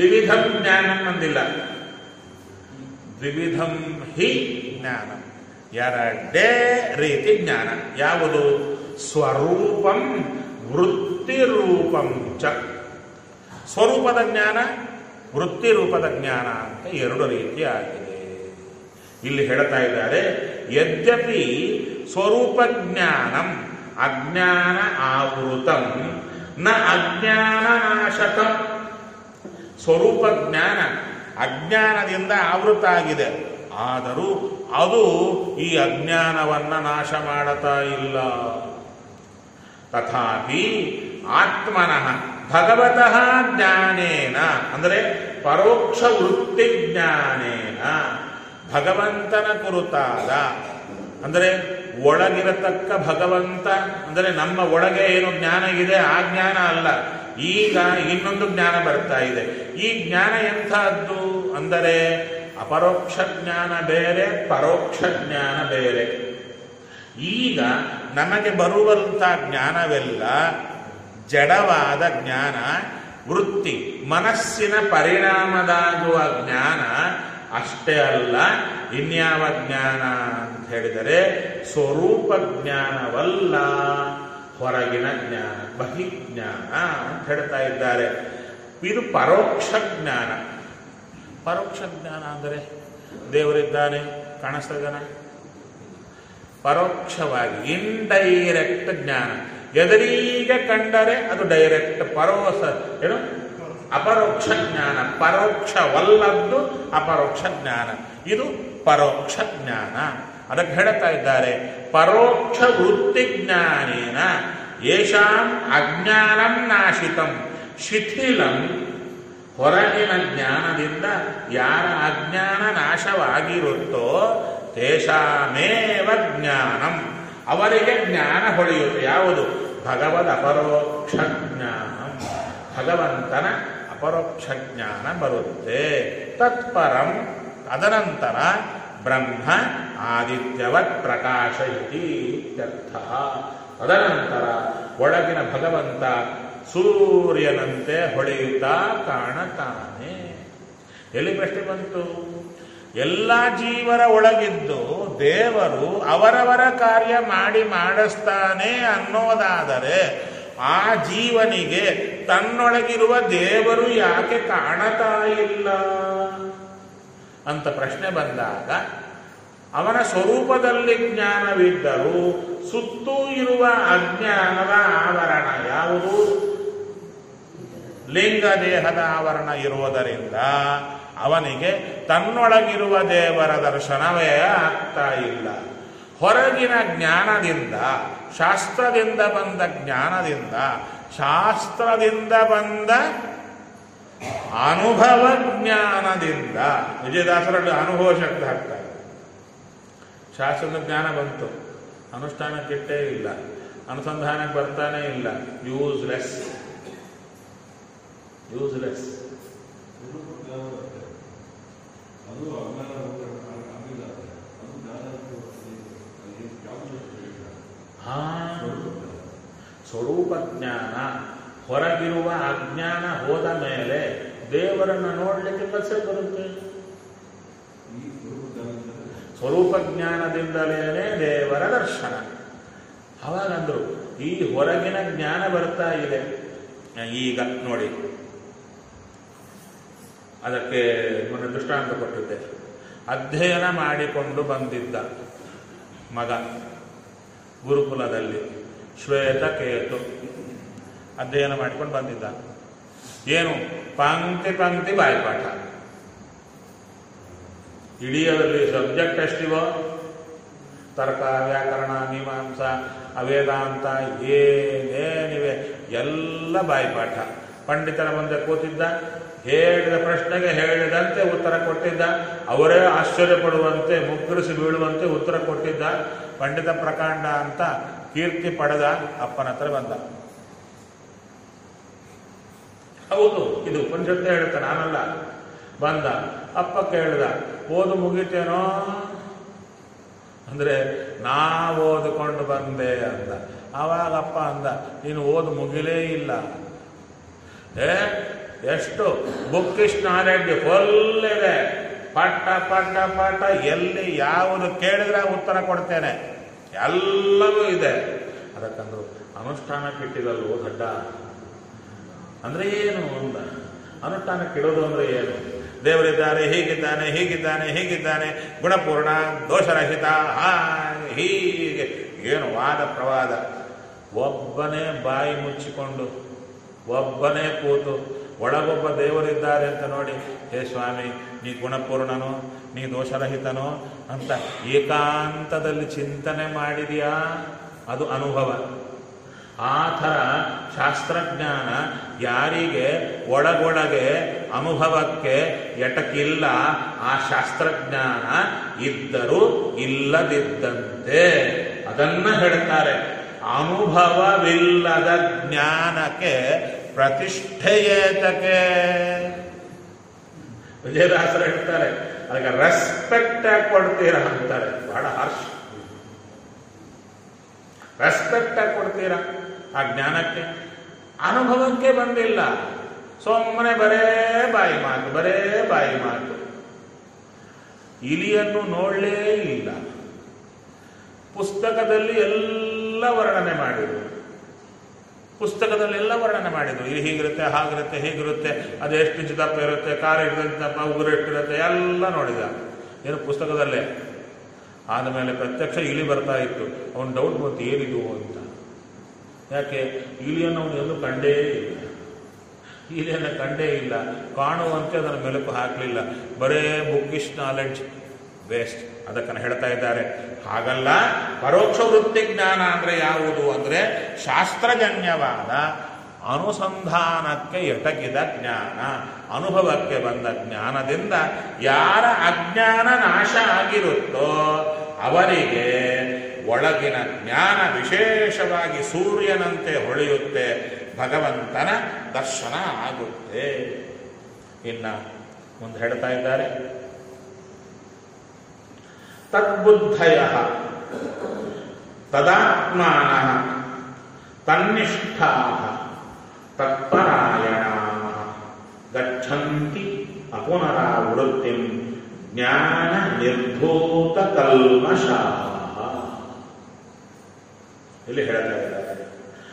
ದ್ವಿವಿಧಂ ಜ್ಞಾನಂ ಅಂದಿಲ್ಲ ದ್ವಿವಿಧಂ ಹಿ ಜ್ಞಾನ ಎರಡೇ ರೀತಿ ಜ್ಞಾನ ಯಾವುದು ಸ್ವರೂಪಂ ವೃತ್ತಿರೂಪಂ ಚ ಸ್ವರೂಪದ ಜ್ಞಾನ ವೃತ್ತಿ ರೂಪದ ಜ್ಞಾನ ಅಂತ ಎರಡು ರೀತಿ ಆಗಿದೆ ಇಲ್ಲಿ ಹೇಳ್ತಾ ಇದ್ದಾರೆ ಯದ್ಯಪಿ ಸ್ವರೂಪ ಜ್ಞಾನಂ ಅಜ್ಞಾನ ಆವೃತಂ ನ ಅಜ್ಞಾನ ನಾಶಕಂ ಸ್ವರೂಪ ಜ್ಞಾನ ಅಜ್ಞಾನದಿಂದ ಆವೃತ ಆಗಿದೆ ಆದರೂ ಅದು ಈ ಅಜ್ಞಾನವನ್ನ ನಾಶ ಮಾಡತಾ ಇಲ್ಲ ತಥಾಪಿ ಆತ್ಮನಃ ಭಗವತಃ ಜ್ಞಾನೇನ ಅಂದರೆ ಪರೋಕ್ಷ ವೃತ್ತಿ ಜ್ಞಾನೇನ ಭಗವಂತನ ಕುರಿತಾದ ಅಂದರೆ ಒಳಗಿರತಕ್ಕ ಭಗವಂತ ಅಂದರೆ ನಮ್ಮ ಒಳಗೆ ಏನು ಜ್ಞಾನ ಇದೆ ಆ ಜ್ಞಾನ ಅಲ್ಲ ಈಗ ಇನ್ನೊಂದು ಜ್ಞಾನ ಬರ್ತಾ ಇದೆ ಈ ಜ್ಞಾನ ಎಂಥದ್ದು ಅಂದರೆ ಅಪರೋಕ್ಷ ಜ್ಞಾನ ಬೇರೆ ಪರೋಕ್ಷ ಜ್ಞಾನ ಬೇರೆ ಈಗ ನಮಗೆ ಬರುವಂಥ ಜ್ಞಾನವೆಲ್ಲ ಜಡವಾದ ಜ್ಞಾನ ವೃತ್ತಿ ಮನಸ್ಸಿನ ಪರಿಣಾಮದಾಗುವ ಜ್ಞಾನ ಅಷ್ಟೇ ಅಲ್ಲ ಇನ್ಯಾವ ಜ್ಞಾನ ಅಂತ ಹೇಳಿದರೆ ಸ್ವರೂಪ ಜ್ಞಾನವಲ್ಲ ಹೊರಗಿನ ಜ್ಞಾನ ಬಹಿಜ್ಞಾನ ಅಂತ ಹೇಳ್ತಾ ಇದ್ದಾರೆ ಇದು ಪರೋಕ್ಷ ಜ್ಞಾನ ಪರೋಕ್ಷ ಜ್ಞಾನ ಅಂದರೆ ದೇವರಿದ್ದಾನೆ ಕಾಣಿಸ್ತದನ ಪರೋಕ್ಷವಾಗಿ ಇಂಡೈರೆಕ್ಟ್ ಜ್ಞಾನ ಎದುರಿಗೆ ಕಂಡರೆ ಅದು ಡೈರೆಕ್ಟ್ ಪರೋಸ ಏನು ಅಪರೋಕ್ಷ ಜ್ಞಾನ ಪರೋಕ್ಷವಲ್ಲದ್ದು ಅಪರೋಕ್ಷ ಜ್ಞಾನ ಇದು ಪರೋಕ್ಷ ಜ್ಞಾನ ಅದಕ್ಕೆ ಹೇಳ್ತಾ ಇದ್ದಾರೆ ಪರೋಕ್ಷ ವೃತ್ತಿ ಜ್ಞಾನೇನ ಯೇಷಾಂ ಅಜ್ಞಾನಂ ನಾಶಿತಂ ಶಿಥಿಲಂ ಹೊರಗಿನ ಜ್ಞಾನದಿಂದ ಯಾರ ಅಜ್ಞಾನ ನಾಶವಾಗಿರುತ್ತೋ ತೇಷಾಮೇವ ಜ್ಞಾನಂ ಅವರಿಗೆ ಜ್ಞಾನ ಹೊಳೆಯುತ್ತೆ ಯಾವುದು ಭಗವದ್ ಅಪರೋಕ್ಷ ಜ್ಞಾನಂ ಭಗವಂತನ ಅಪರೋಕ್ಷ ಜ್ಞಾನ ಬರುತ್ತೆ ತತ್ಪರಂ ತದನಂತರ ಬ್ರಹ್ಮ ಆದಿತ್ಯವತ್ ಪ್ರಕಾಶ ಇತಿ ಇತ್ಯರ್ಥ ತದನಂತರ ಒಳಗಿನ ಭಗವಂತ ಸೂರ್ಯನಂತೆ ಹೊಳೆಯುತ್ತಾ ಕಾಣತಾನೆ ಎಲ್ಲಿ ಪ್ರಶ್ನೆ ಬಂತು ಎಲ್ಲ ಜೀವರ ಒಳಗಿದ್ದು ದೇವರು ಅವರವರ ಕಾರ್ಯ ಮಾಡಿ ಮಾಡಿಸ್ತಾನೆ ಅನ್ನೋದಾದರೆ ಆ ಜೀವನಿಗೆ ತನ್ನೊಳಗಿರುವ ದೇವರು ಯಾಕೆ ಕಾಣತಾ ಇಲ್ಲ ಅಂತ ಪ್ರಶ್ನೆ ಬಂದಾಗ ಅವನ ಸ್ವರೂಪದಲ್ಲಿ ಜ್ಞಾನವಿದ್ದರೂ ಸುತ್ತೂ ಇರುವ ಅಜ್ಞಾನದ ಆವರಣ ಯಾವುದು ಲಿಂಗ ದೇಹದ ಆವರಣ ಇರುವುದರಿಂದ ಅವನಿಗೆ ತನ್ನೊಳಗಿರುವ ದೇವರ ದರ್ಶನವೇ ಆಗ್ತಾ ಇಲ್ಲ ಹೊರಗಿನ ಜ್ಞಾನದಿಂದ ಶಾಸ್ತ್ರದಿಂದ ಬಂದ ಜ್ಞಾನದಿಂದ ಶಾಸ್ತ್ರದಿಂದ ಬಂದ ಅನುಭವ ಜ್ಞಾನದಿಂದ ವಿಜಯದಾಸರಲ್ಲಿ ಅನುಭವ ಶಬ್ದ ಹಾಕ್ತಾರೆ ಶಾಸ್ತ್ರದ ಜ್ಞಾನ ಬಂತು ಅನುಷ್ಠಾನಕ್ಕಿಟ್ಟೇ ಇಲ್ಲ ಅನುಸಂಧಾನಕ್ಕೆ ಬರ್ತಾನೆ ಇಲ್ಲ ಯೂಸ್ಲೆಸ್ ಯೂಸ್ಲೆಸ್ ಅದು ಅಜ್ಞಾನ ಆಗಿಲ್ಲ ಅದು ಜ್ಞಾನ ಯಾವುದು ಹಾ ಸ್ವರೂಪ ಜ್ಞಾನ ಹೊರಗಿರುವ ಅಜ್ಞಾನ ಹೋದ ಮೇಲೆ ದೇವರನ್ನ ನೋಡಲಿಕ್ಕೆ ಮತ್ಸರ ಬರುತ್ತೆ ಈ ಸ್ವರೂಪ ಜ್ಞಾನದಿಂದ ಸ್ವರೂಪ ಜ್ಞಾನದಿಂದಲೇ ದೇವರ ದರ್ಶನ ಅವಾಗಂದ್ರು ಈ ಹೊರಗಿನ ಜ್ಞಾನ ಬರ್ತಾ ಇದೆ ಈಗ ನೋಡಿ ಅದಕ್ಕೆ ಮೊನ್ನೆ ದೃಷ್ಟಾಂತ ಕೊಟ್ಟಿದ್ದೆ ಅಧ್ಯಯನ ಮಾಡಿಕೊಂಡು ಬಂದಿದ್ದ ಮಗ ಗುರುಕುಲದಲ್ಲಿ ಶ್ವೇತಕೇತು ಅಧ್ಯಯನ ಮಾಡಿಕೊಂಡು ಬಂದಿದ್ದ ಏನು ಪಂಕ್ತಿ ಪಂಕ್ತಿ ಬಾಯ್ಪಾಠ ಇಡೀ ಅದರಲ್ಲಿ ಸಬ್ಜೆಕ್ಟ್ ಎಷ್ಟಿವೋ ತರ್ಕ ವ್ಯಾಕರಣ ಮೀಮಾಂಸ ಅವೇದಾಂತ ಏನೇನಿವೆ ಎಲ್ಲ ಬಾಯ್ಪಾಠ ಪಂಡಿತರ ಮುಂದೆ ಕೂತಿದ್ದ ಹೇಳಿದ ಪ್ರಶ್ನೆಗೆ ಹೇಳಿದಂತೆ ಉತ್ತರ ಕೊಟ್ಟಿದ್ದ ಅವರೇ ಆಶ್ಚರ್ಯಪಡುವಂತೆ ಮುಗ್ಗರಿಸಿ ಬೀಳುವಂತೆ ಉತ್ತರ ಕೊಟ್ಟಿದ್ದ ಪಂಡಿತ ಪ್ರಕಾಂಡ ಅಂತ ಕೀರ್ತಿ ಪಡೆದ ಅಪ್ಪನ ಹತ್ರ ಬಂದ ಹೌದು ಇದು ಉಪನಿಷತ್ತೆ ಹೇಳುತ್ತೆ ನಾನಲ್ಲ ಬಂದ ಅಪ್ಪ ಕೇಳಿದ ಓದು ಮುಗಿತೇನೋ ಅಂದ್ರೆ ನಾ ಓದಿಕೊಂಡು ಬಂದೆ ಅಂದ ಆವಾಗ ಅಪ್ಪ ಅಂದ ನೀನು ಓದು ಮುಗಿಲೇ ಇಲ್ಲ ಏ ಎಷ್ಟು ಬುಕ್ಕಿಶ್ ನಾಲೆಡ್ಜ್ ಫುಲ್ ಇದೆ ಪಟ್ಟ ಪಟ್ಟ ಪಟ್ಟ ಎಲ್ಲಿ ಯಾವುದು ಕೇಳಿದ್ರೆ ಉತ್ತರ ಕೊಡ್ತೇನೆ ಎಲ್ಲವೂ ಇದೆ ಅದಕ್ಕಂದ್ರು ಅನುಷ್ಠಾನಕ್ಕೆ ಇಟ್ಟಿರಲ್ವೋ ದಡ್ಡ ಅಂದ್ರೆ ಏನು ಅಂದ ಅನುಷ್ಠಾನಕ್ಕೆ ಇಡೋದು ಅಂದ್ರೆ ಏನು ದೇವರಿದ್ದಾರೆ ಹೀಗಿದ್ದಾನೆ ಹೀಗಿದ್ದಾನೆ ಹೀಗಿದ್ದಾನೆ ಗುಣಪೂರ್ಣ ದೋಷರಹಿತ ಹಾಗೆ ಹೀಗೆ ಏನು ವಾದ ಪ್ರವಾದ ಒಬ್ಬನೇ ಬಾಯಿ ಮುಚ್ಚಿಕೊಂಡು ಒಬ್ಬನೇ ಕೂತು ಒಳಗೊಬ್ಬ ದೇವರಿದ್ದಾರೆ ಅಂತ ನೋಡಿ ಹೇ ಸ್ವಾಮಿ ನೀ ಗುಣಪೂರ್ಣನು ನೀ ದೋಷರಹಿತನು ಅಂತ ಏಕಾಂತದಲ್ಲಿ ಚಿಂತನೆ ಮಾಡಿದೆಯಾ ಅದು ಅನುಭವ ಆ ಥರ ಶಾಸ್ತ್ರಜ್ಞಾನ ಯಾರಿಗೆ ಒಳಗೊಳಗೆ ಅನುಭವಕ್ಕೆ ಎಟಕಿಲ್ಲ ಆ ಶಾಸ್ತ್ರಜ್ಞಾನ ಇದ್ದರೂ ಇಲ್ಲದಿದ್ದಂತೆ ಅದನ್ನ ಹೇಳ್ತಾರೆ ಅನುಭವವಿಲ್ಲದ ಜ್ಞಾನಕ್ಕೆ ಪ್ರತಿಷ್ಠೆಯೇತಕ್ಕೆ ವಿಜಯದಾಸರು ಹೇಳ್ತಾರೆ ಅದಕ್ಕೆ ರೆಸ್ಪೆಕ್ಟ್ ಆಗಿ ಕೊಡ್ತೀರಾ ಅಂತಾರೆ ಬಹಳ ಹರ್ಷ ರೆಸ್ಪೆಕ್ಟ್ ಆಗಿ ಕೊಡ್ತೀರಾ ಆ ಜ್ಞಾನಕ್ಕೆ ಅನುಭವಕ್ಕೆ ಬಂದಿಲ್ಲ ಸುಮ್ಮನೆ ಬರೇ ಬಾಯಿ ಮಾತು ಬರೇ ಬಾಯಿ ಮಾತು ಇಲಿಯನ್ನು ನೋಡಲೇ ಇಲ್ಲ ಪುಸ್ತಕದಲ್ಲಿ ಎಲ್ಲ ವರ್ಣನೆ ಮಾಡಿದರು ಪುಸ್ತಕದಲ್ಲಿ ಎಲ್ಲ ವರ್ಣನೆ ಮಾಡಿದ್ರು ಇದು ಹೀಗಿರುತ್ತೆ ಹಾಗಿರುತ್ತೆ ಹೀಗಿರುತ್ತೆ ಅದು ಎಷ್ಟು ಇಂಚು ದಪ್ಪ ಇರುತ್ತೆ ಕಾರ ಎಷ್ಟು ದಪ್ಪ ಉಗುರು ಎಷ್ಟಿರುತ್ತೆ ಎಲ್ಲ ನೋಡಿದ ಏನು ಪುಸ್ತಕದಲ್ಲೇ ಆದಮೇಲೆ ಪ್ರತ್ಯಕ್ಷ ಇಲಿ ಬರ್ತಾ ಇತ್ತು ಅವನು ಡೌಟ್ ಬಂತು ಏನಿದು ಅಂತ ಯಾಕೆ ಇಲಿಯನ್ನು ಅವನು ಎಲ್ಲೂ ಕಂಡೇ ಇಲ್ಲ ಇಲಿಯನ್ನು ಕಂಡೇ ಇಲ್ಲ ಕಾಣುವಂತೆ ಅದನ್ನು ಮೆಲುಕು ಹಾಕಲಿಲ್ಲ ಬರೇ ಬುಕ್ಕಿಶ್ ನಾಲೆಡ್ಜ್ ವೇಸ್ಟ್ ಅದಕ್ಕನ್ನು ಹೇಳ್ತಾ ಇದ್ದಾರೆ ಹಾಗಲ್ಲ ಪರೋಕ್ಷ ವೃತ್ತಿ ಜ್ಞಾನ ಅಂದ್ರೆ ಯಾವುದು ಅಂದ್ರೆ ಶಾಸ್ತ್ರಜನ್ಯವಾದ ಅನುಸಂಧಾನಕ್ಕೆ ಎಟಕಿದ ಜ್ಞಾನ ಅನುಭವಕ್ಕೆ ಬಂದ ಜ್ಞಾನದಿಂದ ಯಾರ ಅಜ್ಞಾನ ನಾಶ ಆಗಿರುತ್ತೋ ಅವರಿಗೆ ಒಳಗಿನ ಜ್ಞಾನ ವಿಶೇಷವಾಗಿ ಸೂರ್ಯನಂತೆ ಹೊಳೆಯುತ್ತೆ ಭಗವಂತನ ದರ್ಶನ ಆಗುತ್ತೆ ಇನ್ನ ಮುಂದೆ ಹೇಳ್ತಾ ಇದ್ದಾರೆ ತದ್ಬುದ್ಧಯ ತದಾತ್ಮಾನ ತನ್ನಿಷ್ಠಾ ತತ್ಪರಾಯಣ ಗಚ್ಚಂತಿ ಅಪುನರಾವೃತ್ತಿ ಜ್ಞಾನ ನಿರ್ಭೂತ ಕಲ್ಮಷಾಹ ಇಲ್ಲಿ ಹೇಳ್ತಾ ಇದ್ದಾರೆ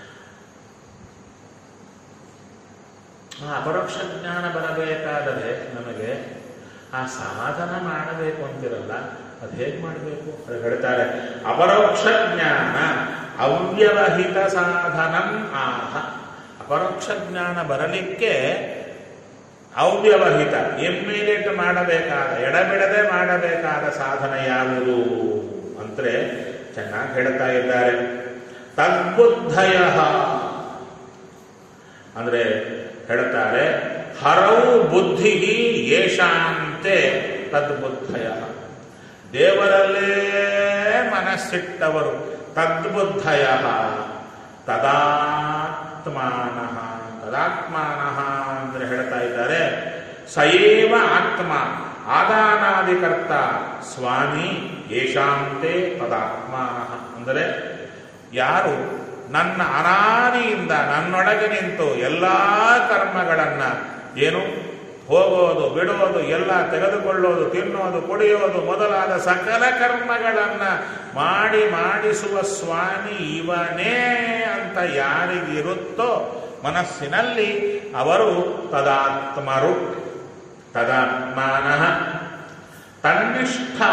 ಆ ಅಪರೋಕ್ಷ ಜ್ಞಾನ ಬರಬೇಕಾದರೆ ನಮಗೆ ಆ ಸಾಧನ ಮಾಡಬೇಕು ಅಂತಿರಲ್ಲ ಅದು ಹೇಗೆ ಮಾಡಬೇಕು ಅದು ಹೇಳ್ತಾರೆ ಅಪರೋಕ್ಷ ಜ್ಞಾನ ಅವ್ಯವಹಿತ ಸಾಧನಂ ಆಹ ಅಪರೋಕ್ಷ ಜ್ಞಾನ ಬರಲಿಕ್ಕೆ ಅವ್ಯವಹಿತ ಇಮ್ಮಿಡಿಯೇಟ್ ಮಾಡಬೇಕಾದ ಎಡಬಿಡದೆ ಮಾಡಬೇಕಾದ ಸಾಧನ ಯಾವುದು ಅಂದ್ರೆ ಚೆನ್ನಾಗಿ ಹೇಳ್ತಾ ಇದ್ದಾರೆ ತದ್ಬುದ್ಧಯ ಅಂದ್ರೆ ಹೇಳ್ತಾರೆ ಹರವು ಬುದ್ಧಿ ಯೇಷಾಂತೆ ತದ್ಬುದ್ಧಯ ದೇವರಲ್ಲೇ ಮನಸ್ಸಿಟ್ಟವರು ತದ್ಬುದ್ಧಯ ತದಾತ್ಮಾನ ತದಾತ್ಮಾನ ಅಂದ್ರೆ ಹೇಳ್ತಾ ಇದ್ದಾರೆ ಸಯೇವ ಆತ್ಮ ಆದಾನಾದಿಕರ್ತ ಸ್ವಾಮಿ ಯೇಷಾಂತೆ ತದಾತ್ಮಾನ ಅಂದರೆ ಯಾರು ನನ್ನ ಅನಾದಿಯಿಂದ ನನ್ನೊಳಗೆ ನಿಂತು ಎಲ್ಲ ಕರ್ಮಗಳನ್ನ ಏನು ಹೋಗೋದು ಬಿಡೋದು ಎಲ್ಲ ತೆಗೆದುಕೊಳ್ಳೋದು ತಿನ್ನೋದು ಕುಡಿಯೋದು ಮೊದಲಾದ ಸಕಲ ಕರ್ಮಗಳನ್ನ ಮಾಡಿ ಮಾಡಿಸುವ ಸ್ವಾಮಿ ಇವನೇ ಅಂತ ಯಾರಿಗಿರುತ್ತೋ ಮನಸ್ಸಿನಲ್ಲಿ ಅವರು ತದಾತ್ಮರು ತದಾತ್ಮಾನ ತನ್ನಿಷ್ಠಾ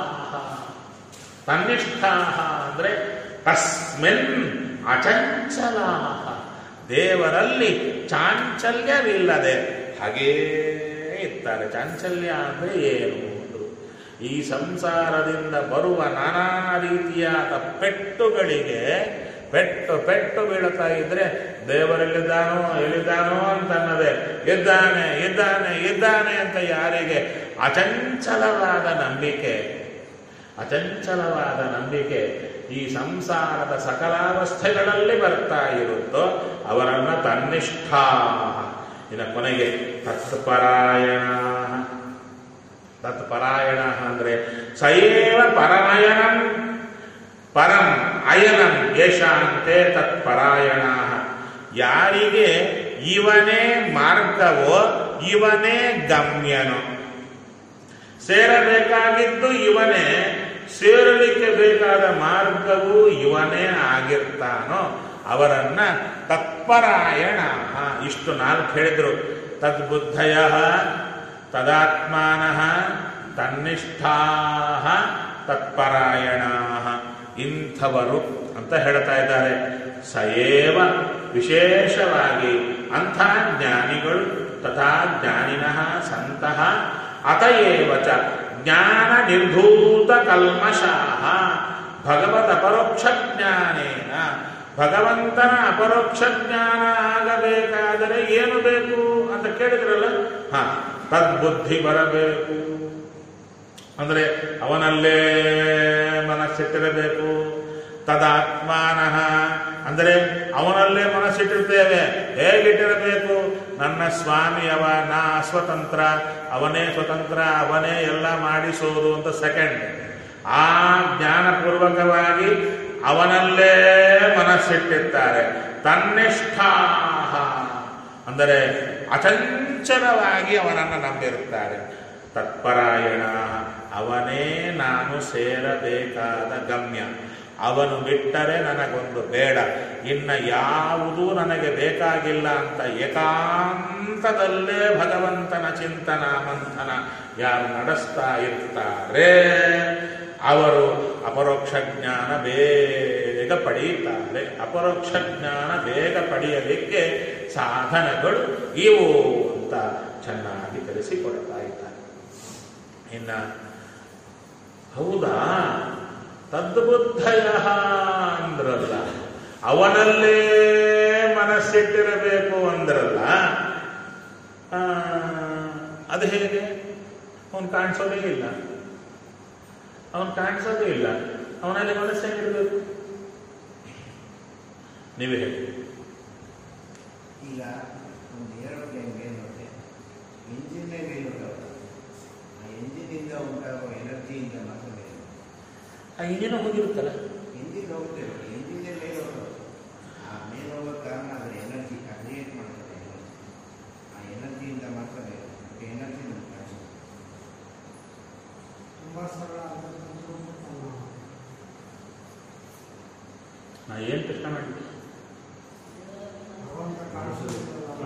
ತನ್ನಿಷ್ಠಾ ಅಂದ್ರೆ ತಸ್ಮಿನ್ ಅಚಂಚಲ ದೇವರಲ್ಲಿ ಚಾಂಚಲ್ಯವಿಲ್ಲದೆ ಹಾಗೇ ಇರ್ತಾರೆ ಚಾಂಚಲ್ಯ ಅಂದ್ರೆ ಏನು ಅಂದ್ರು. ಈ ಸಂಸಾರದಿಂದ ಬರುವ ನಾನಾ ರೀತಿಯಾದ ಪೆಟ್ಟುಗಳಿಗೆ ಪೆಟ್ಟು ಪೆಟ್ಟು ಬೀಳ್ತಾ ಇದ್ರೆ ದೇವರೆಲ್ಲಿದ್ದಾನೋ ಎಲ್ಲಿದ್ದಾನೋ ಅಂತ ಅನ್ನದೆ ಇದ್ದಾನೆ ಇದ್ದಾನೆ ಇದ್ದಾನೆ ಅಂತ ಯಾರಿಗೆ ಅಚಂಚಲವಾದ ನಂಬಿಕೆ ಅಚಂಚಲವಾದ ನಂಬಿಕೆ ಈ ಸಂಸಾರದ ಸಕಲಾವಸ್ಥೆಗಳಲ್ಲಿ ಬರ್ತಾ ಇರುತ್ತೋ ಅವರನ್ನ ತನ್ನಿಷ್ಠ ಇನ್ನು ಕೊನೆಗೆ ತತ್ಪರಾಯಣ ತತ್ಪರಾಯಣ ಅಂದ್ರೆ ಸೈವ ಪರಮಯನಂ ಪರಂ ಅಯನಂ ಯಶಾಂತೆ ತತ್ಪರಾಯಣ ಯಾರಿಗೆ ಇವನೇ ಮಾರ್ಗವೋ ಇವನೇ ಗಮ್ಯನೋ ಸೇರಬೇಕಾಗಿದ್ದು ಇವನೇ ಸೇರಲಿಕ್ಕೆ ಬೇಕಾದ ಮಾರ್ಗವು ಇವನೇ ಆಗಿರ್ತಾನೋ ಅವರನ್ನ ತತ್ಪರಾಯಣ ಇಷ್ಟು ನಾಲ್ಕು ಹೇಳಿದ್ರು ತದ್ಬುದ್ಧಯ ತದಾತ್ಮಾನ ತನ್ನಿಷ್ಠಾ ತತ್ಪರಾಯಣ ಇಂಥವರು ಅಂತ ಹೇಳ್ತಾ ಇದ್ದಾರೆ ಸಯೇವ ವಿಶೇಷವಾಗಿ ಅಂಥ ಜ್ಞಾನಿಗಳು ತಥಾ ಜ್ಞಾನಿನಃ ಸಂತಹ ಅತಯೇವ ಚ ಜ್ಞಾನ ನಿರ್ಧೂತ ಕಲ್ಮಷಾಹ ಭಗವತ್ ಅಪರೋಕ್ಷ ಜ್ಞಾನೇನ ಭಗವಂತನ ಅಪರೋಕ್ಷ ಜ್ಞಾನ ಆಗಬೇಕಾದರೆ ಏನು ಬೇಕು ಅಂತ ಕೇಳಿದ್ರಲ್ಲ ಹ ತದ್ಬುದ್ಧಿ ಬರಬೇಕು ಅಂದ್ರೆ ಅವನಲ್ಲೇ ಮನಸ್ಸಿಟ್ಟಿರಬೇಕು ತದಾತ್ಮಾನಃ ಅಂದರೆ ಅವನಲ್ಲೇ ಮನಸ್ಸಿಟ್ಟಿರ್ತೇವೆ ಹೇಗಿಟ್ಟಿರಬೇಕು ನನ್ನ ಸ್ವಾಮಿಯವ ನಾ ಸ್ವತಂತ್ರ ಅವನೇ ಸ್ವತಂತ್ರ ಅವನೇ ಎಲ್ಲ ಮಾಡಿಸೋದು ಅಂತ ಸೆಕೆಂಡ್ ಆ ಜ್ಞಾನಪೂರ್ವಕವಾಗಿ ಅವನಲ್ಲೇ ಮನಸ್ಸಿಟ್ಟಿರ್ತಾರೆ ತನ್ನಿಷ್ಠಾ ಅಂದರೆ ಅಚಂಚಲವಾಗಿ ಅವನನ್ನು ನಂಬಿರುತ್ತಾರೆ ತತ್ಪರಾಯಣ ಅವನೇ ನಾನು ಸೇರಬೇಕಾದ ಗಮ್ಯ ಅವನು ಬಿಟ್ಟರೆ ನನಗೊಂದು ಬೇಡ ಇನ್ನ ಯಾವುದೂ ನನಗೆ ಬೇಕಾಗಿಲ್ಲ ಅಂತ ಏಕಾಂತದಲ್ಲೇ ಭಗವಂತನ ಚಿಂತನ ಮಂಥನ ಯಾರು ನಡೆಸ್ತಾ ಇರ್ತಾರೆ ಅವರು ಅಪರೋಕ್ಷ ಜ್ಞಾನ ಬೇಗ ಪಡೆಯುತ್ತಾರೆ ಅಪರೋಕ್ಷ ಜ್ಞಾನ ಬೇಗ ಪಡೆಯಲಿಕ್ಕೆ ಸಾಧನಗಳು ಇವು ಅಂತ ಚೆನ್ನಾಗಿ ತಿಳಿಸಿಕೊಡ್ತಾ ಇದ್ದಾರೆ ಇನ್ನ ಹೌದಾ ತದ್ಬುದ್ಧಯ ಅಂದ್ರಲ್ಲ ಅವನಲ್ಲೇ ಮನಸ್ಸಿಟ್ಟಿರಬೇಕು ಅಂದ್ರಲ್ಲ ಆ, ಅದು ಹೇಗೆ ಅವನು ಕಾಣಿಸೋದೇ ಇಲ್ಲ ಅವನು ಕಾಣಿಸೋದೇ ಇಲ್ಲ ಅವನಲ್ಲಿ ಮನಸ್ಸು ಹೇಗಿರಬೇಕು ನೀವೇ ಹೇಳಿ ಈಗ ಒಂದು ಏರೋಪ್ಲೇನ್ ಮೇಲೋದ್ರೆ ಇಂಜಿನ್ನೇ ಮೇಲೋಟವಲ್ಲ ಆ ಇಂಜಿನಿಂದ ಉಂಟಾಗುವ ಎನರ್ಜಿಯಿಂದ ಮಾತ್ರ ಮೇಲೆ ಆ ಇಂಜಿನ ಹೋಗಿರುತ್ತಲ್ಲ ಇಂಜಿನ್ ಹೋಗ್ತೇವೆ ಇಂಜಿನ್ನೇ ಮೇಲೋಟವು ಆ ಮೇಲೆ ಹೋಗೋ ಕಾರಣ ಅದರ ಎನರ್ಜಿ ಕ್ರಿಯೇಟ್ ಮಾಡ್ತದೆ ಆ ಎನರ್ಜಿಯಿಂದ ಮಾತ್ರ ಮೇಲೆ ಎನರ್ಜಿ ನಮ್ಗೆ ಕಾಣಿಸ್ತದೆ ತುಂಬಾ ಸರಳ ಅಂತಕ್ಕಂಥದ್ದು ನಾ ಏನು ಪ್ರಶ್ನೆ ಮಾಡಿದ್ದೆ ಭಗವಂತ ಕಾಣಿಸೋದಿಲ್ಲ.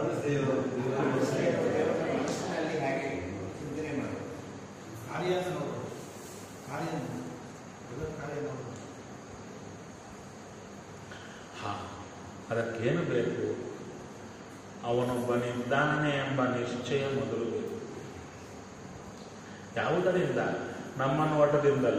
ಮನಸ್ಸಿನಲ್ಲಿ ಹಾಗೆ ಚಿಂತನೆ ಮಾಡೋದು ಕಾರ್ಯ ನೋಡು ಕಾರ್ಯ ಜಗತ್ ಕಾರ್ಯ ನೋಡು ಹಾ ಅದಕ್ಕೇನು ಬೇಕು ಅವನೊಬ್ಬನಿದ್ದಾನೆ ಎಂಬ ನಿಶ್ಚಯ ಮೊದಲು ಬೇಕು ಯಾವುದರಿಂದ ನಮ್ಮ ನೋಟದಿಂದಲ್ಲ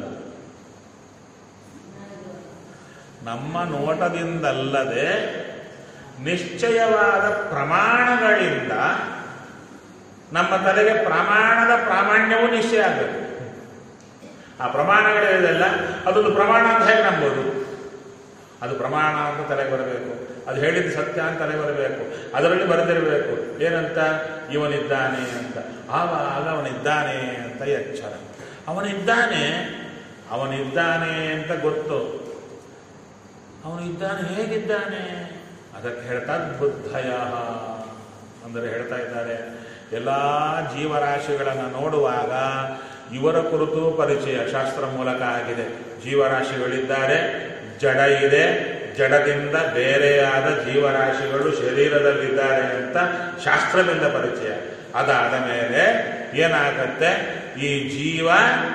ನಮ್ಮ ನೋಟದಿಂದಲ್ಲದೆ ನಿಶ್ಚಯವಾದ ಪ್ರಮಾಣಗಳಿಂದ ನಮ್ಮ ತಲೆಗೆ ಪ್ರಮಾಣದ ಪ್ರಾಮಾಣ್ಯವೂ ನಿಶ್ಚಯ ಆಗಬೇಕು ಆ ಪ್ರಮಾಣಗಳಿದೆಲ್ಲ ಅದೊಂದು ಪ್ರಮಾಣ ಅಂತ ಹೇಗೆ ನಂಬೋದು ಅದು ಪ್ರಮಾಣ ಅಂತ ತಲೆಗೆ ಬರಬೇಕು ಅದು ಹೇಳಿದ ಸತ್ಯ ಅಂತ ತಲೆ ಬರಬೇಕು ಅದರಲ್ಲಿ ಬರೆದಿರಬೇಕು ಏನಂತ ಇವನಿದ್ದಾನೆ ಅಂತ ಆವಾಗ ಅವನಿದ್ದಾನೆ ಅಂತ ಎಚ್ಚರ ಅವನಿದ್ದಾನೆ ಅವನಿದ್ದಾನೆ ಅಂತ ಗೊತ್ತು ಅವನಿದ್ದಾನೆ ಹೇಗಿದ್ದಾನೆ ಅದಕ್ಕೆ ಹೇಳ್ತಾ ಬುದ್ಧಯ ಅಂದರೆ ಹೇಳ್ತಾ ಇದ್ದಾರೆ ಎಲ್ಲ ಜೀವರಾಶಿಗಳನ್ನು ನೋಡುವಾಗ ಇವರ ಕುರಿತು ಪರಿಚಯ ಶಾಸ್ತ್ರ ಮೂಲಕ ಆಗಿದೆ ಜೀವರಾಶಿಗಳಿದ್ದಾರೆ ಜಡ ಇದೆ ಜಡದಿಂದ ಬೇರೆಯಾದ ಜೀವರಾಶಿಗಳು ಶರೀರದಲ್ಲಿದ್ದಾರೆ ಅಂತ ಶಾಸ್ತ್ರದಿಂದ ಪರಿಚಯ ಅದಾದ ಮೇಲೆ ಏನಾಗತ್ತೆ ಈ ಜೀವ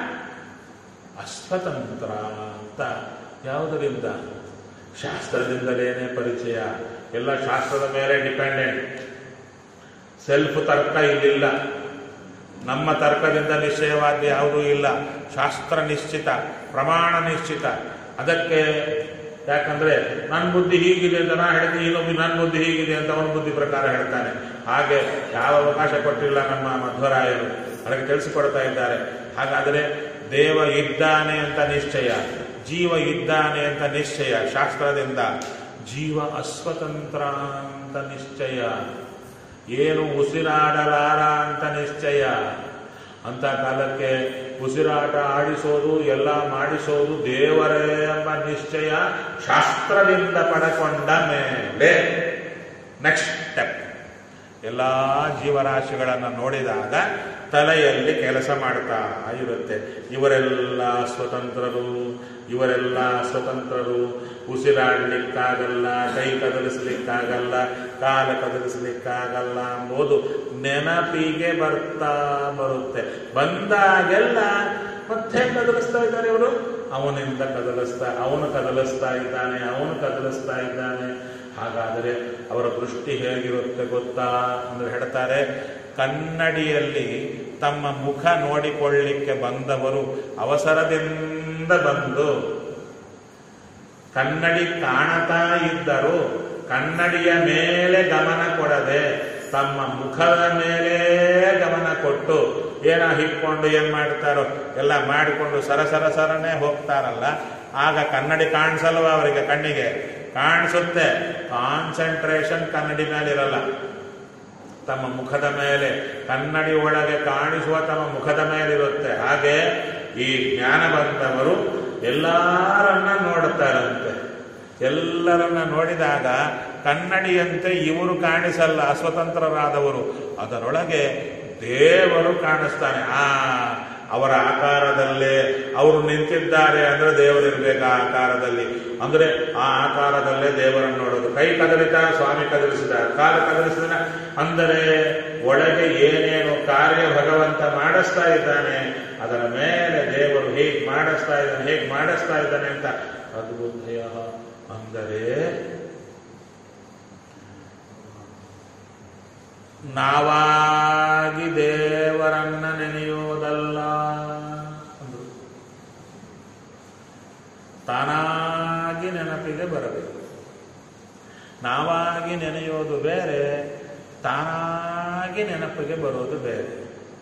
ಅಸ್ವತಂತ್ರ ಅಂತ ಯಾವುದರಿಂದ ಶಾಸ್ತ್ರದಿಂದಲೇನೆ ಪರಿಚಯ ಎಲ್ಲ ಶಾಸ್ತ್ರದ ಮೇಲೆ ಡಿಪೆಂಡೆಂಟ್ ಸೆಲ್ಫ್ ತರ್ಕ ಇಲ್ಲಿಲ್ಲ ನಮ್ಮ ತರ್ಕದಿಂದ ನಿಶ್ಚಯವಾದ ಯಾವುದೂ ಇಲ್ಲ ಶಾಸ್ತ್ರ ನಿಶ್ಚಿತ ಪ್ರಮಾಣ ನಿಶ್ಚಿತ ಅದಕ್ಕೆ ಯಾಕಂದ್ರೆ ನನ್ನ ಬುದ್ಧಿ ಹೀಗಿದೆ ಅಂತ ನಾ ಹೇಳಿದ್ರೆ ಇನ್ನೊಬ್ಬ ನನ್ನ ಬುದ್ಧಿ ಹೀಗಿದೆ ಅಂತ ಅವನ ಬುದ್ಧಿ ಪ್ರಕಾರ ಹೇಳ್ತಾನೆ ಹಾಗೆ ಯಾವ ಅವಕಾಶ ಕೊಟ್ಟಿಲ್ಲ ನಮ್ಮ ಮಧ್ವರಾಯರು ಅದಕ್ಕೆ ತಿಳಿಸಿಕೊಡ್ತಾ ಇದ್ದಾರೆ ಹಾಗಾದರೆ ದೇವ ಇದ್ದಾನೆ ಅಂತ ನಿಶ್ಚಯ ಜೀವ ಇದ್ದಾನೆ ಅಂತ ನಿಶ್ಚಯ ಶಾಸ್ತ್ರದಿಂದ ಜೀವ ಅಸ್ವತಂತ್ರ ಅಂತ ನಿಶ್ಚಯ ಏನು ಉಸಿರಾಡಲಾರ ಅಂತ ನಿಶ್ಚಯ ಅಂತ ಕಾಲಕ್ಕೆ ಉಸಿರಾಟ ಆಡಿಸೋದು ಎಲ್ಲ ಮಾಡಿಸೋದು ದೇವರೇ ಎಂಬ ನಿಶ್ಚಯ ಶಾಸ್ತ್ರದಿಂದ ಪಡಕೊಂಡ ಮೇಲೆ ನೆಕ್ಸ್ಟ್ ಸ್ಟೆಪ್ ಎಲ್ಲ ಜೀವರಾಶಿಗಳನ್ನು ನೋಡಿದಾಗ ತಲೆಯಲ್ಲಿ ಕೆಲಸ ಮಾಡ್ತಾ ಇರುತ್ತೆ ಇವರೆಲ್ಲ ಸ್ವತಂತ್ರರು ಇವರೆಲ್ಲ ಸ್ವತಂತ್ರರು ಉಸಿರಾಡಲಿಕ್ಕಾಗಲ್ಲ ಕೈ ಕದಲಿಸ್ಲಿಕ್ಕಾಗಲ್ಲ ಕಾಲ ಕದಲಿಸ್ಲಿಕ್ಕಾಗಲ್ಲ ಎಂಬುದು ನೆನಪಿಗೆ ಬರ್ತಾ ಬರುತ್ತೆ ಬಂದಾಗೆಲ್ಲ ಮತ್ತೆ ಕದಲಿಸ್ತಾ ಇದ್ದಾರೆ ಇವರು ಅವನಿಂದ ಕದಲಿಸ್ತಾ ಅವನು ಕದಲಿಸ್ತಾ ಇದ್ದಾನೆ ಅವನು ಕದಲಿಸ್ತಾ ಇದ್ದಾನೆ ಹಾಗಾದರೆ ಅವರ ದೃಷ್ಟಿ ಹೇಗಿರುತ್ತೆ ಗೊತ್ತಾ ಅಂದ್ರೆ ಹೇಳ್ತಾರೆ ಕನ್ನಡಿಯಲ್ಲಿ ತಮ್ಮ ಮುಖ ನೋಡಿಕೊಳ್ಳಿಕ್ಕೆ ಬಂದವರು ಅವಸರದಿಂದ ಬಂದು ಕನ್ನಡಿ ಕಾಣತಾ ಇದ್ದರು ಕನ್ನಡಿಯ ಮೇಲೆ ಗಮನ ಕೊಡದೆ ತಮ್ಮ ಮುಖದ ಮೇಲೆ ಗಮನ ಕೊಟ್ಟು ಏನೋ ಹಿಕ್ಕೊಂಡು ಏನ್ ಮಾಡ್ತಾರೋ ಎಲ್ಲ ಮಾಡಿಕೊಂಡು ಸರ ಸರ ಸರನೆ ಹೋಗ್ತಾರಲ್ಲ ಆಗ ಕನ್ನಡಿ ಕಾಣಿಸಲ್ವ ಅವರಿಗೆ ಕಣ್ಣಿಗೆ ಕಾಣಿಸುತ್ತೆ ಕಾನ್ಸಂಟ್ರೇಷನ್ ಕನ್ನಡಿ ಮೇಲೆ ಇರಲ್ಲ ತಮ್ಮ ಮುಖದ ಮೇಲೆ ಕನ್ನಡಿ ಒಳಗೆ ಕಾಣಿಸುವ ತಮ್ಮ ಮುಖದ ಮೇಲಿರುತ್ತೆ ಹಾಗೆ ಈ ಜ್ಞಾನ ಬಂದವರು ಎಲ್ಲರನ್ನ ನೋಡುತ್ತಾರಂತೆ ಎಲ್ಲರನ್ನ ನೋಡಿದಾಗ ಕನ್ನಡಿಯಂತೆ ಇವರು ಕಾಣಿಸಲ್ಲ ಅಸ್ವತಂತ್ರರಾದವರು ಅದರೊಳಗೆ ದೇವರು ಕಾಣಿಸ್ತಾನೆ ಆ ಅವರ ಆಕಾರದಲ್ಲೇ ಅವರು ನಿಂತಿದ್ದಾರೆ ಅಂದ್ರೆ ದೇವರಿರ್ಬೇಕು ಆ ಆಕಾರದಲ್ಲಿ ಅಂದ್ರೆ ಆ ಆಕಾರದಲ್ಲೇ ದೇವರನ್ನು ನೋಡೋದು ಕೈ ಕದಲಿತ ಸ್ವಾಮಿ ಕದಲಿಸಿದ ಕಾಲು ಕದಲಿಸಿದ ಅಂದರೆ ಒಳಗೆ ಏನೇನು ಕಾರ್ಯ ಭಗವಂತ ಮಾಡಿಸ್ತಾ ಇದ್ದಾನೆ ಅದರ ಮೇಲೆ ದೇವರು ಹೇಗೆ ಮಾಡಿಸ್ತಾ ಇದ್ದಾನೆ ಹೇಗೆ ಮಾಡಿಸ್ತಾ ಇದ್ದಾನೆ ಅಂತ ಅದ್ಭುತಯ ಅಂದರೆ ನಾವಾಗಿ ದೇವರನ್ನ ನೆನೆಯುವುದಲ್ಲ ಅಂದ್ರು. ತಾನಾಗಿ ನೆನಪಿಗೆ ಬರಬೇಕು ನಾವಾಗಿ ನೆನೆಯೋದು ಬೇರೆ ತಾನಾಗಿ ನೆನಪಿಗೆ ಬರೋದು ಬೇರೆ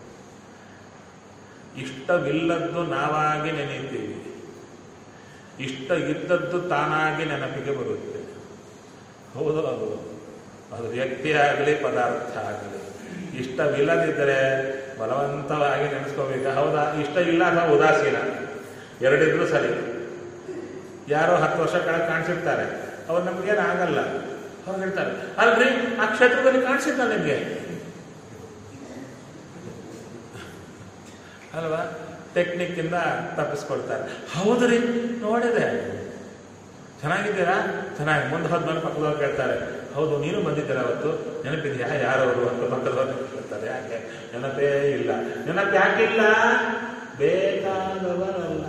ಇಷ್ಟವಿಲ್ಲದ್ದು ನಾವಾಗಿ ನೆನೆಯುತ್ತೀವಿ ಇಷ್ಟ ಇದ್ದದ್ದು ತಾನಾಗಿ ನೆನಪಿಗೆ ಬರುತ್ತೆ ಹೌದು ಅದು ಅದು ವ್ಯಕ್ತಿ ಆಗಲಿ ಪದಾರ್ಥ ಆಗಲಿ ಇಷ್ಟವಿಲ್ಲದಿದ್ದರೆ ಬಲವಂತವಾಗಿ ನೆನೆಸ್ಕೋಬೇಕು ಹೌದಾ ಇಷ್ಟ ಇಲ್ಲ ಅಥವಾ ಉದಾಸೀನ ಎರಡಿದ್ರು ಸರಿ ಯಾರೋ ಹತ್ತು ವರ್ಷ ಕೆಳಗೆ ಕಾಣಿಸಿರ್ತಾರೆ ಅವ್ರು ನಮಗೇನು ಆಗಲ್ಲ ಅವ್ರು ಹೇಳ್ತಾರೆ ಅಲ್ರಿ ಆ ಕ್ಷೇತ್ರದಲ್ಲಿ ಕಾಣಿಸಿದ್ದ ನಿಮಗೆ ಅಲ್ವಾ ಟೆಕ್ನಿಕ್ ಇಂದ ತಪ್ಪಿಸ್ಕೊಳ್ತಾರೆ ಹೌದ್ರಿ ನೋಡಿದೆ ಚೆನ್ನಾಗಿದ್ದೀರಾ ಚೆನ್ನಾಗಿ ಮುಂದೆ ಹೋದ್ ಮೇಲೆ ಪಕ್ಕದವ್ರು ಕೇಳ್ತಾರೆ ಹೌದು ನೀನು ಬಂದಿದ್ದೀರಾ ಅವತ್ತು ನೆನಪಿದೆಯಾ ಯಾರವರು ಅಂತ ಪಕ್ಕದವ್ರು ಕೇಳ್ತಾರೆ ಯಾಕೆ ನೆನಪೇ ಇಲ್ಲ ನೆನಪು ಯಾಕಿಲ್ಲ ಬೇಕಾದವರಲ್ಲ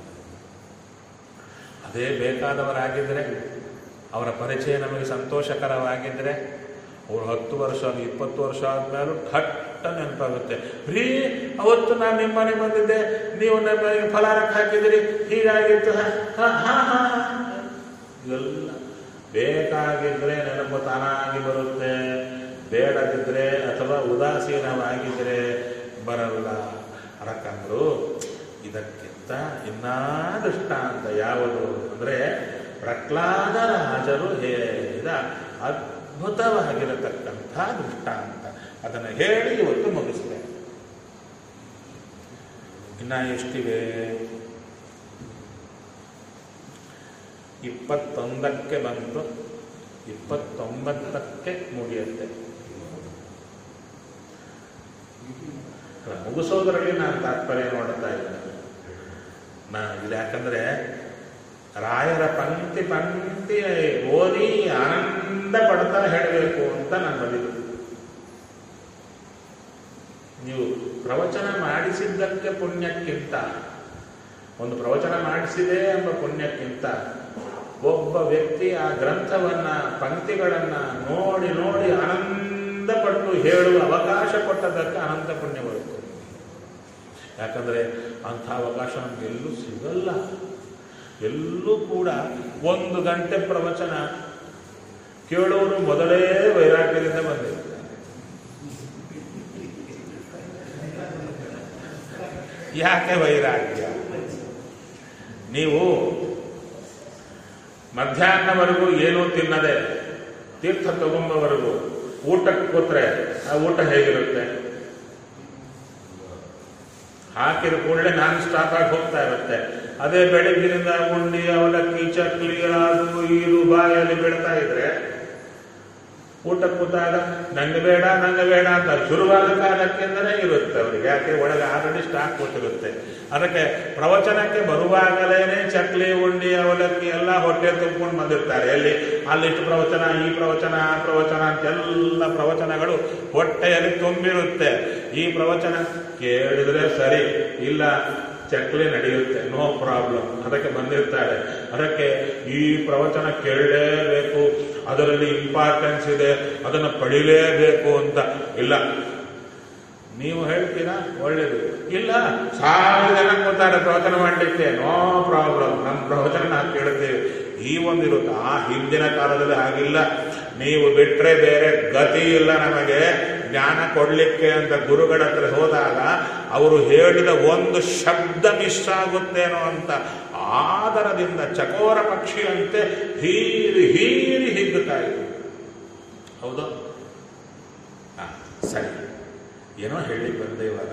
ಅದೇ ಬೇಕಾದವರಾಗಿದ್ದರೆ ಅವರ ಪರಿಚಯ ನಮಗೆ ಸಂತೋಷಕರವಾಗಿದ್ದರೆ ಅವ್ರು ಹತ್ತು ವರ್ಷ ಇಪ್ಪತ್ತು ವರ್ಷ ಆದ್ಮೇಲೂ ಠಟ್ಟ ನೆನಪಾಗುತ್ತೆ ರೀ ಅವತ್ತು ನಾನು ನಿಮ್ಮ ಮನೆಗೆ ಬಂದಿದ್ದೆ ನೀವು ನಮಗೆ ಫಲಾರಕ್ಕೆ ಹಾಕಿದಿರಿ ಹೀಗಾಗಿತ್ತು ಹ, ಹ, ಹ, ಹ. ಇವೆಲ್ಲ ಬೇಕಾಗಿದ್ರೆ ನೆನಪು ತಾನಾಗಿ ಬರುತ್ತೆ ಬೇಡದಿದ್ರೆ ಅಥವಾ ಉದಾಸೀನವಾಗಿದ್ರೆ ಬರಲ್ಲ ಅರಕಂದ್ರು ಇದಕ್ಕಿಂತ ಇನ್ನಾ ದೃಷ್ಟಾಂತ ಯಾವುದು ಅಂದ್ರೆ ಪ್ರಹ್ಲಾದರಾಜರು ಹೇಳಿದ ಅದ್ಭುತವಾಗಿರತಕ್ಕಂಥ ದೃಷ್ಟಾಂತ ಅದನ್ನು ಹೇಳಿ ಇವತ್ತು ಮುಗಿಸ್ತೇನೆ ಇನ್ನ ಎಷ್ಟಿವೆ ಇಪ್ಪತ್ತೊಂದಕ್ಕೆ ಬಂತು ಇಪ್ಪತ್ತೊಂಬತ್ತಕ್ಕೆ ಮುಗಿಯುತ್ತೆ ಮುಗಿಸೋದ್ರಲ್ಲಿ ನಾನು ತಾತ್ಪರ್ಯ ನೋಡ್ತಾ ಇದ್ದೇನೆ ನಾ ಇದು ಯಾಕಂದ್ರೆ ರಾಯರ ಪಂಕ್ತಿ ಪಂಕ್ತಿ ಓದಿ ಆನಂದ ಪಡ್ತಾ ಹೇಳಬೇಕು ಅಂತ ನಾನು ಬಂದಿದ್ದು ನೀವು ಪ್ರವಚನ ಮಾಡಿಸಿದ್ದಕ್ಕೆ ಪುಣ್ಯಕ್ಕಿಂತ ಒಂದು ಪ್ರವಚನ ಮಾಡಿಸಿದೆ ಎಂಬ ಪುಣ್ಯಕ್ಕಿಂತ ಒಬ್ಬ ವ್ಯಕ್ತಿ ಆ ಗ್ರಂಥವನ್ನ ಪಂಕ್ತಿಗಳನ್ನ ನೋಡಿ ನೋಡಿ ಆನಂದ ಪಟ್ಟು ಹೇಳುವ ಅವಕಾಶ ಕೊಟ್ಟದಕ್ಕೆ ಅನಂತ ಪುಣ್ಯ ಬರುತ್ತೆ ಯಾಕಂದ್ರೆ ಅಂಥ ಅವಕಾಶ ನಮ್ಗೆ ಎಲ್ಲೂ ಸಿಗಲ್ಲ ಎಲ್ಲೂ ಕೂಡ ಒಂದು ಗಂಟೆ ಪ್ರವಚನ ಕೇಳೋರು ಮೊದಲೇ ವೈರಾಗ್ಯದಿಂದ ಬಂದಿರ್ತಾರೆ ಯಾಕೆ ವೈರಾಗ್ಯ ನೀವು ಮಧ್ಯಾಹ್ನವರೆಗೂ ಏನೂ ತಿನ್ನದೆ ತೀರ್ಥ ತಗೊಂಬವರೆಗೂ ಊಟಕ್ಕೆ ಕೂತ್ರೆ ಆ ಊಟ ಹೇಗಿರುತ್ತೆ ಹಾಕಿದ ಕೂಡಲೇ ನಾನ್ ಸ್ಟಾಪ್ ಆಗಿ ಹೋಗ್ತಾ ಇರುತ್ತೆ ಅದೇ ಬೆಳಗ್ಗಿನಿಂದ ಉಂಡಿ ಅವಲಕ್ಕಿ ಚಕ್ಲಿ ಅದು ಇದು ಬಾಯಲ್ಲಿ ಬೀಳ್ತಾ ಇದ್ರೆ ಊಟ ಕೂತಾಗ ನಂಗೆ ಬೇಡ ನಂಗೆ ಬೇಡ ಅಂತ ಶುರುವಾದ ಕಾಲಕ್ಕೆಂದರೆ ಇರುತ್ತೆ ಅವರಿಗೆ ಯಾಕೆ ಒಳಗೆ ಆಲ್ರೆಡಿ ಸ್ಟಾಕ್ ಕೂತಿರುತ್ತೆ ಅದಕ್ಕೆ ಪ್ರವಚನಕ್ಕೆ ಬರುವಾಗಲೇನೆ ಚಕ್ಲಿ ಉಂಡಿ ಅವಲಕ್ಕಿ ಎಲ್ಲ ಹೊಟ್ಟೆ ತುಂಬಿಕೊಂಡು ಬಂದಿರ್ತಾರೆ ಎಲ್ಲಿ ಅಲ್ಲಿಷ್ಟು ಪ್ರವಚನ ಈ ಪ್ರವಚನ ಆ ಪ್ರವಚನ ಅಂತೆಲ್ಲ ಪ್ರವಚನಗಳು ಹೊಟ್ಟೆಯಲ್ಲಿ ತುಂಬಿರುತ್ತೆ ಈ ಪ್ರವಚನ ಕೇಳಿದ್ರೆ ಸರಿ ಇಲ್ಲ ಚಕ್ಲಿ ನಡೆಯುತ್ತೆ ನೋ ಪ್ರಾಬ್ಲಮ್ ಅದಕ್ಕೆ ಬಂದಿರ್ತಾರೆ ಅದಕ್ಕೆ ಈ ಪ್ರವಚನ ಕೇಳಲೇಬೇಕು ಅದರಲ್ಲಿ ಇಂಪಾರ್ಟೆನ್ಸ್ ಇದೆ ಅದನ್ನು ಪಡಿಲೇಬೇಕು ಅಂತ ಇಲ್ಲ ನೀವು ಹೇಳ್ತೀರಾ ಒಳ್ಳೇದು ಇಲ್ಲ ಸಾವಿರ ಜನ ಕೂತಾರೆ ಪ್ರವಚನ ಮಾಡಲಿಕ್ಕೆ ನೋ ಪ್ರಾಬ್ಲಮ್ ನಮ್ಮ ಪ್ರವಚನ ನಾವು ಕೇಳುತ್ತೇವೆ ಈ ಒಂದಿರುತ್ತೆ ಆ ಹಿಂದಿನ ಕಾಲದಲ್ಲಿ ಹಾಗಿಲ್ಲ ನೀವು ಬಿಟ್ರೆ ಬೇರೆ ಗತಿ ಇಲ್ಲ ನಮಗೆ ಜ್ಞಾನ ಕೊಡ್ಲಿಕ್ಕೆ ಅಂತ ಗುರುಗಳ ಹತ್ರ ಹೋದಾಗ ಅವರು ಹೇಳಿದ ಒಂದು ಶಬ್ದ ಮಿಸ್ ಆಗುತ್ತೇನೋ ಅಂತ ಆದರದಿಂದ ಚಕೋರ ಪಕ್ಷಿಯಂತೆ ಹೀರಿ ಹೀರಿ ಹಿಗ್ಗುತ್ತಾ ಇದ್ರು ಹೌದಾ ಹಾ, ಸರಿ ಏನೋ ಹೇಳಿ ಬಂದೆ ಇವಾಗ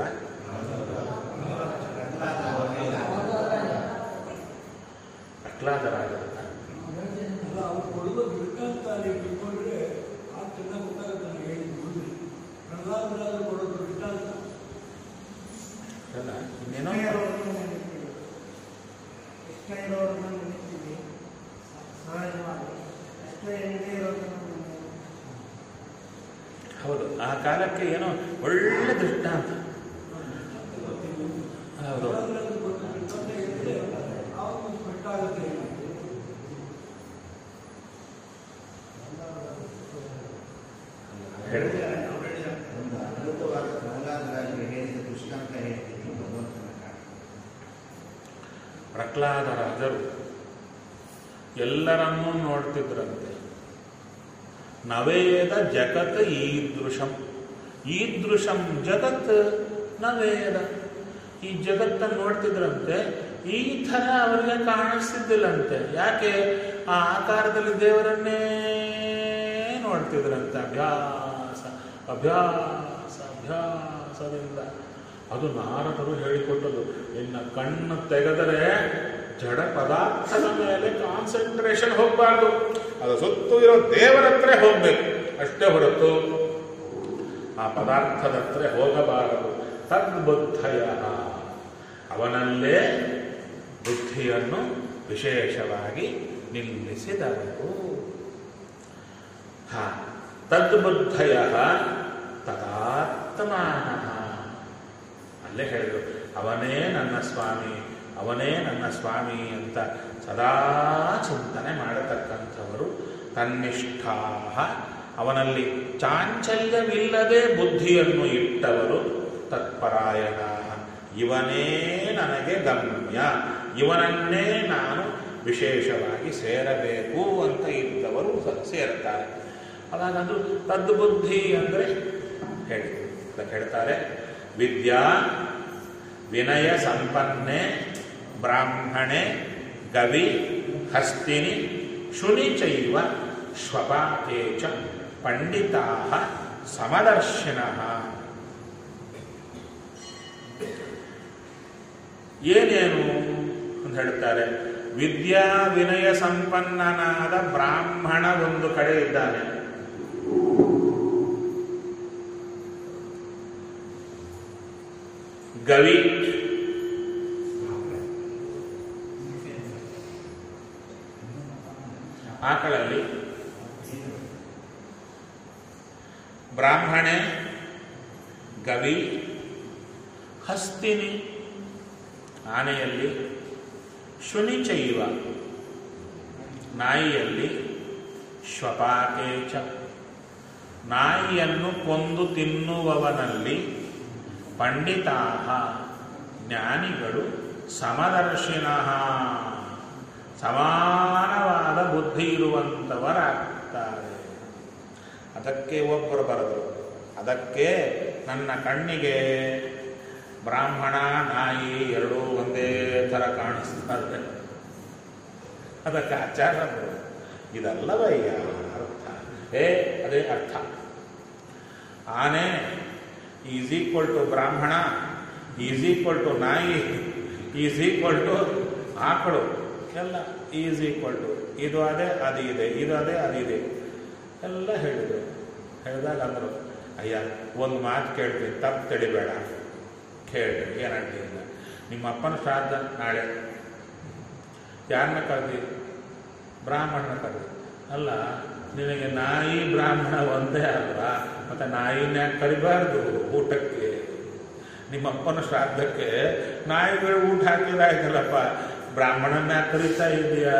ಪ್ರಹ್ಲಾದರಾಜರನ್ನ ಅಲ್ಲ ಅವ್ರು ಕೊಡುವ ವೃತ್ತಾಂತ ನೀವು ತಿಳ್ಕೊಂಡ್ರೆ ಆ ಚೆನ್ನಾಗಿ ಗೊತ್ತಾಗುತ್ತೆ ನಾನು ಹೇಳಿದ್ದು ಮುಂದೆ ಪ್ರಹ್ಲಾದರಾಜರು ಕೊಡೋದು ವೃತ್ತಾಂತ ಅಲ್ಲ, ಇನ್ನೇನೋ ಇಷ್ಟ ಇರೋರನ್ನ ನೆನೆಸ್ತೀವಿ ಸಹಜವಾಗಿ ಅಷ್ಟೇ ಇಲ್ಲದೆ ಇರೋದನ್ನ ಹೌದು ಆ ಕಾಲಕ್ಕೆ ಏನೋ ಒಳ್ಳೆ ದೃಷ್ಟಾಂತ ಹೌದು ಪ್ರಹ್ಲಾದರಾಜರು ಕೊಟ್ಟ ವೃತ್ತಾಂತ ಹೇಳಿದ್ರೆ ಆವಾಗ ಸ್ಪಷ್ಟ ಆಗುತ್ತೆ ಹೇಳಿ ಒಂದು ಅದ್ಭುತವಾದ ಪ್ರಹ್ಲಾದರಾಜರು ಹೇಳಿದ ದೃಷ್ಟಾಂತ ಹೇಳ್ತೀನಿ ಭಗವಂತನ ಕಾರಣ ಪ್ರಹ್ಲಾದರಾಜರು ಎಲ್ಲರನ್ನೂ ನೋಡ್ತಿದ್ರಂತೆ ನವೇದ ಜಗತ್ ಈದೃಶಂ ಈದೃಶಂ ಜಗತ್ ನವೇದ ಈ ಜಗತ್ತನ್ನು ನೋಡ್ತಿದ್ರಂತೆ ಈ ಥರ ಅವರಿಗೆ ಕಾಣಿಸ್ತಿದ್ದಿಲ್ಲಂತೆ ಯಾಕೆ ಆ ಆಕಾರದಲ್ಲಿ ದೇವರನ್ನೇ ನೋಡ್ತಿದ್ರಂತೆ ಅಭ್ಯಾಸ ಅಭ್ಯಾಸ ಅಭ್ಯಾಸದಿಂದ ಅದು ನಾರದರು ಹೇಳಿಕೊಟ್ಟದು ಇನ್ನು ಕಣ್ಣು ತೆಗೆದರೆ ಜಡ ಪದಾರ್ಥದ ಮೇಲೆ ಕಾನ್ಸಂಟ್ರೇಷನ್ ಹೋಗಬಾರ್ದು ಅದು ಸುತ್ತು ಇರೋ ದೇವರ ಹತ್ರ ಹೋಗ್ಬೇಕು ಅಷ್ಟೇ ಹೊರತು ಆ ಪದಾರ್ಥದ ಹತ್ರ ಹೋಗಬಾರದು ತದ್ಬುದ್ಧಯ ಅವನಲ್ಲೇ ಬುದ್ಧಿಯನ್ನು ವಿಶೇಷವಾಗಿ ನಿಲ್ಲಿಸಿದವರು ಹಾ ತದ್ಬುದ್ಧಯ ತದಾತ್ಮಾನ ಅಲ್ಲೇ ಹೇಳಿದ್ರು ಅವನೇ ನನ್ನ ಸ್ವಾಮಿ ಅವನೇ ನನ್ನ ಸ್ವಾಮಿ ಅಂತ ಸದಾ ಚಿಂತನೆ ಮಾಡತಕ್ಕಂಥವರು ತನ್ನಿಷ್ಠಾ ಅವನಲ್ಲಿ ಚಾಂಚಲ್ಯವಿಲ್ಲದೆ ಬುದ್ಧಿಯನ್ನು ಇಟ್ಟವರು ತತ್ಪರಾಯಣ ಇವನೇ ನನಗೆ ಗಮ್ಯ ಇವನನ್ನೇ ನಾನು ವಿಶೇಷವಾಗಿ ಸೇರಬೇಕು ಅಂತ ಇದ್ದವರು ಸ- ಸೇರ್ತಾರೆ ಅವಾಗ ಅದು ತದ್ಬುದ್ಧಿ ಅಂದರೆ ಹೇಳಿ ಅದಕ್ಕೆ ಹೇಳ್ತಾರೆ ವಿದ್ಯಾ ವಿನಯ ಸಂಪನ್ನೆ ಬ್ರಾಹ್ಮಣೆ ಗವಿ ಹಸ್ತಿನಿ ಶುನಿ ಚೈವ ಶ್ವಪಾಕೆ ಚ ಪಂಡಿತಾ ಸಮದರ್ಶಿನಃ ಏನೇನು ಅಂತ ಹೇಳ್ತಾರೆ ವಿದ್ಯಾ ವಿನಯ ಸಂಪನ್ನನಾದ ಬ್ರಾಹ್ಮಣ ಒಂದು ಕಡೆ ಇದ್ದಾನೆ ಗವಿ ಆಕಳಲ್ಲಿ ಬ್ರಾಹ್ಮಣೆ ಗವಿ ಹಸ್ತಿನಿ ಆನೆಯಲ್ಲಿ ಶುನಿಚೈವ ನಾಯಿಯಲ್ಲಿ ಶ್ವಪಾಕೇಚ ನಾಯಿಯನ್ನು ಕೊಂದು ತಿನ್ನುವವನಲ್ಲಿ ಪಂಡಿತಾಹ ಜ್ಞಾನಿಗಳು ಸಮದರ್ಶಿನಃ ಸಮಾನವಾದ ಬುದ್ಧಿ ಇರುವಂಥವರಾಗ್ತಾರೆ ಅದಕ್ಕೆ ಒಬ್ಬರು ಬರೆದರು ಅದಕ್ಕೆ ನನ್ನ ಕಣ್ಣಿಗೆ ಬ್ರಾಹ್ಮಣ ನಾಯಿ ಎರಡೂ ಒಂದೇ ಥರ ಕಾಣಿಸ್ತದೆ ಅದಕ್ಕೆ ಆಚಾರ್ಯರು ಇದಲ್ಲವಯ್ಯ ಅರ್ಥ ಏ ಅದೇ ಅರ್ಥ ಆನೆ ಈಸ್ ಈಕ್ವಲ್ ಟು ಬ್ರಾಹ್ಮಣ ಈಸ್ ಈಕ್ವಲ್ ಟು ನಾಯಿ ಈಸ್ ಈಕ್ವಲ್ ಟು ಆಕಳು ಎಲ್ಲ ಈಸ್ ಈಕ್ವಲ್ ಟು ಇದು ಅದೇ ಅದು ಇದೆ ಇದು ಅದೇ ಅದು ಇದೆ ಎಲ್ಲ ಹೇಳಿದರು ಹೇಳಿದಾಗ ಅಂದರು ಅಯ್ಯ ಒಂದು ಮಾತು ಕೇಳ್ತೀನಿ ತಪ್ಪು ತಿಳಿಬೇಡ ಕೇಳ್ರಿ ಏನಂಟಿ ಅಂತ ನಿಮ್ಮ ಅಪ್ಪನ ಶ್ರಾದ್ದ ನಾಳೆ ಯಾರನ್ನ ಕರೆದಿ ಬ್ರಾಹ್ಮಣನ ಕರೆದಿ ಅಲ್ಲ ನಿನಗೆ ನಾಯಿ ಬ್ರಾಹ್ಮಣ ಒಂದೇ ಅಲ್ವಾ ಮತ್ತೆ ನಾಯಿನ ಯಾಕೆ ಕರಿಬಾರ್ದು ಊಟಕ್ಕೆ ನಿಮ್ಮ ಅಪ್ಪನ ಶ್ರಾದ್ದಕ್ಕೆ ನಾಯಿಗಳು ಊಟ ಹಾಕಿದಾಯ್ತಲ್ಲಪ್ಪ ಬ್ರಾಹ್ಮಣನ ಯಾಕೆ ಕರೀತಾ ಇದೆಯಾ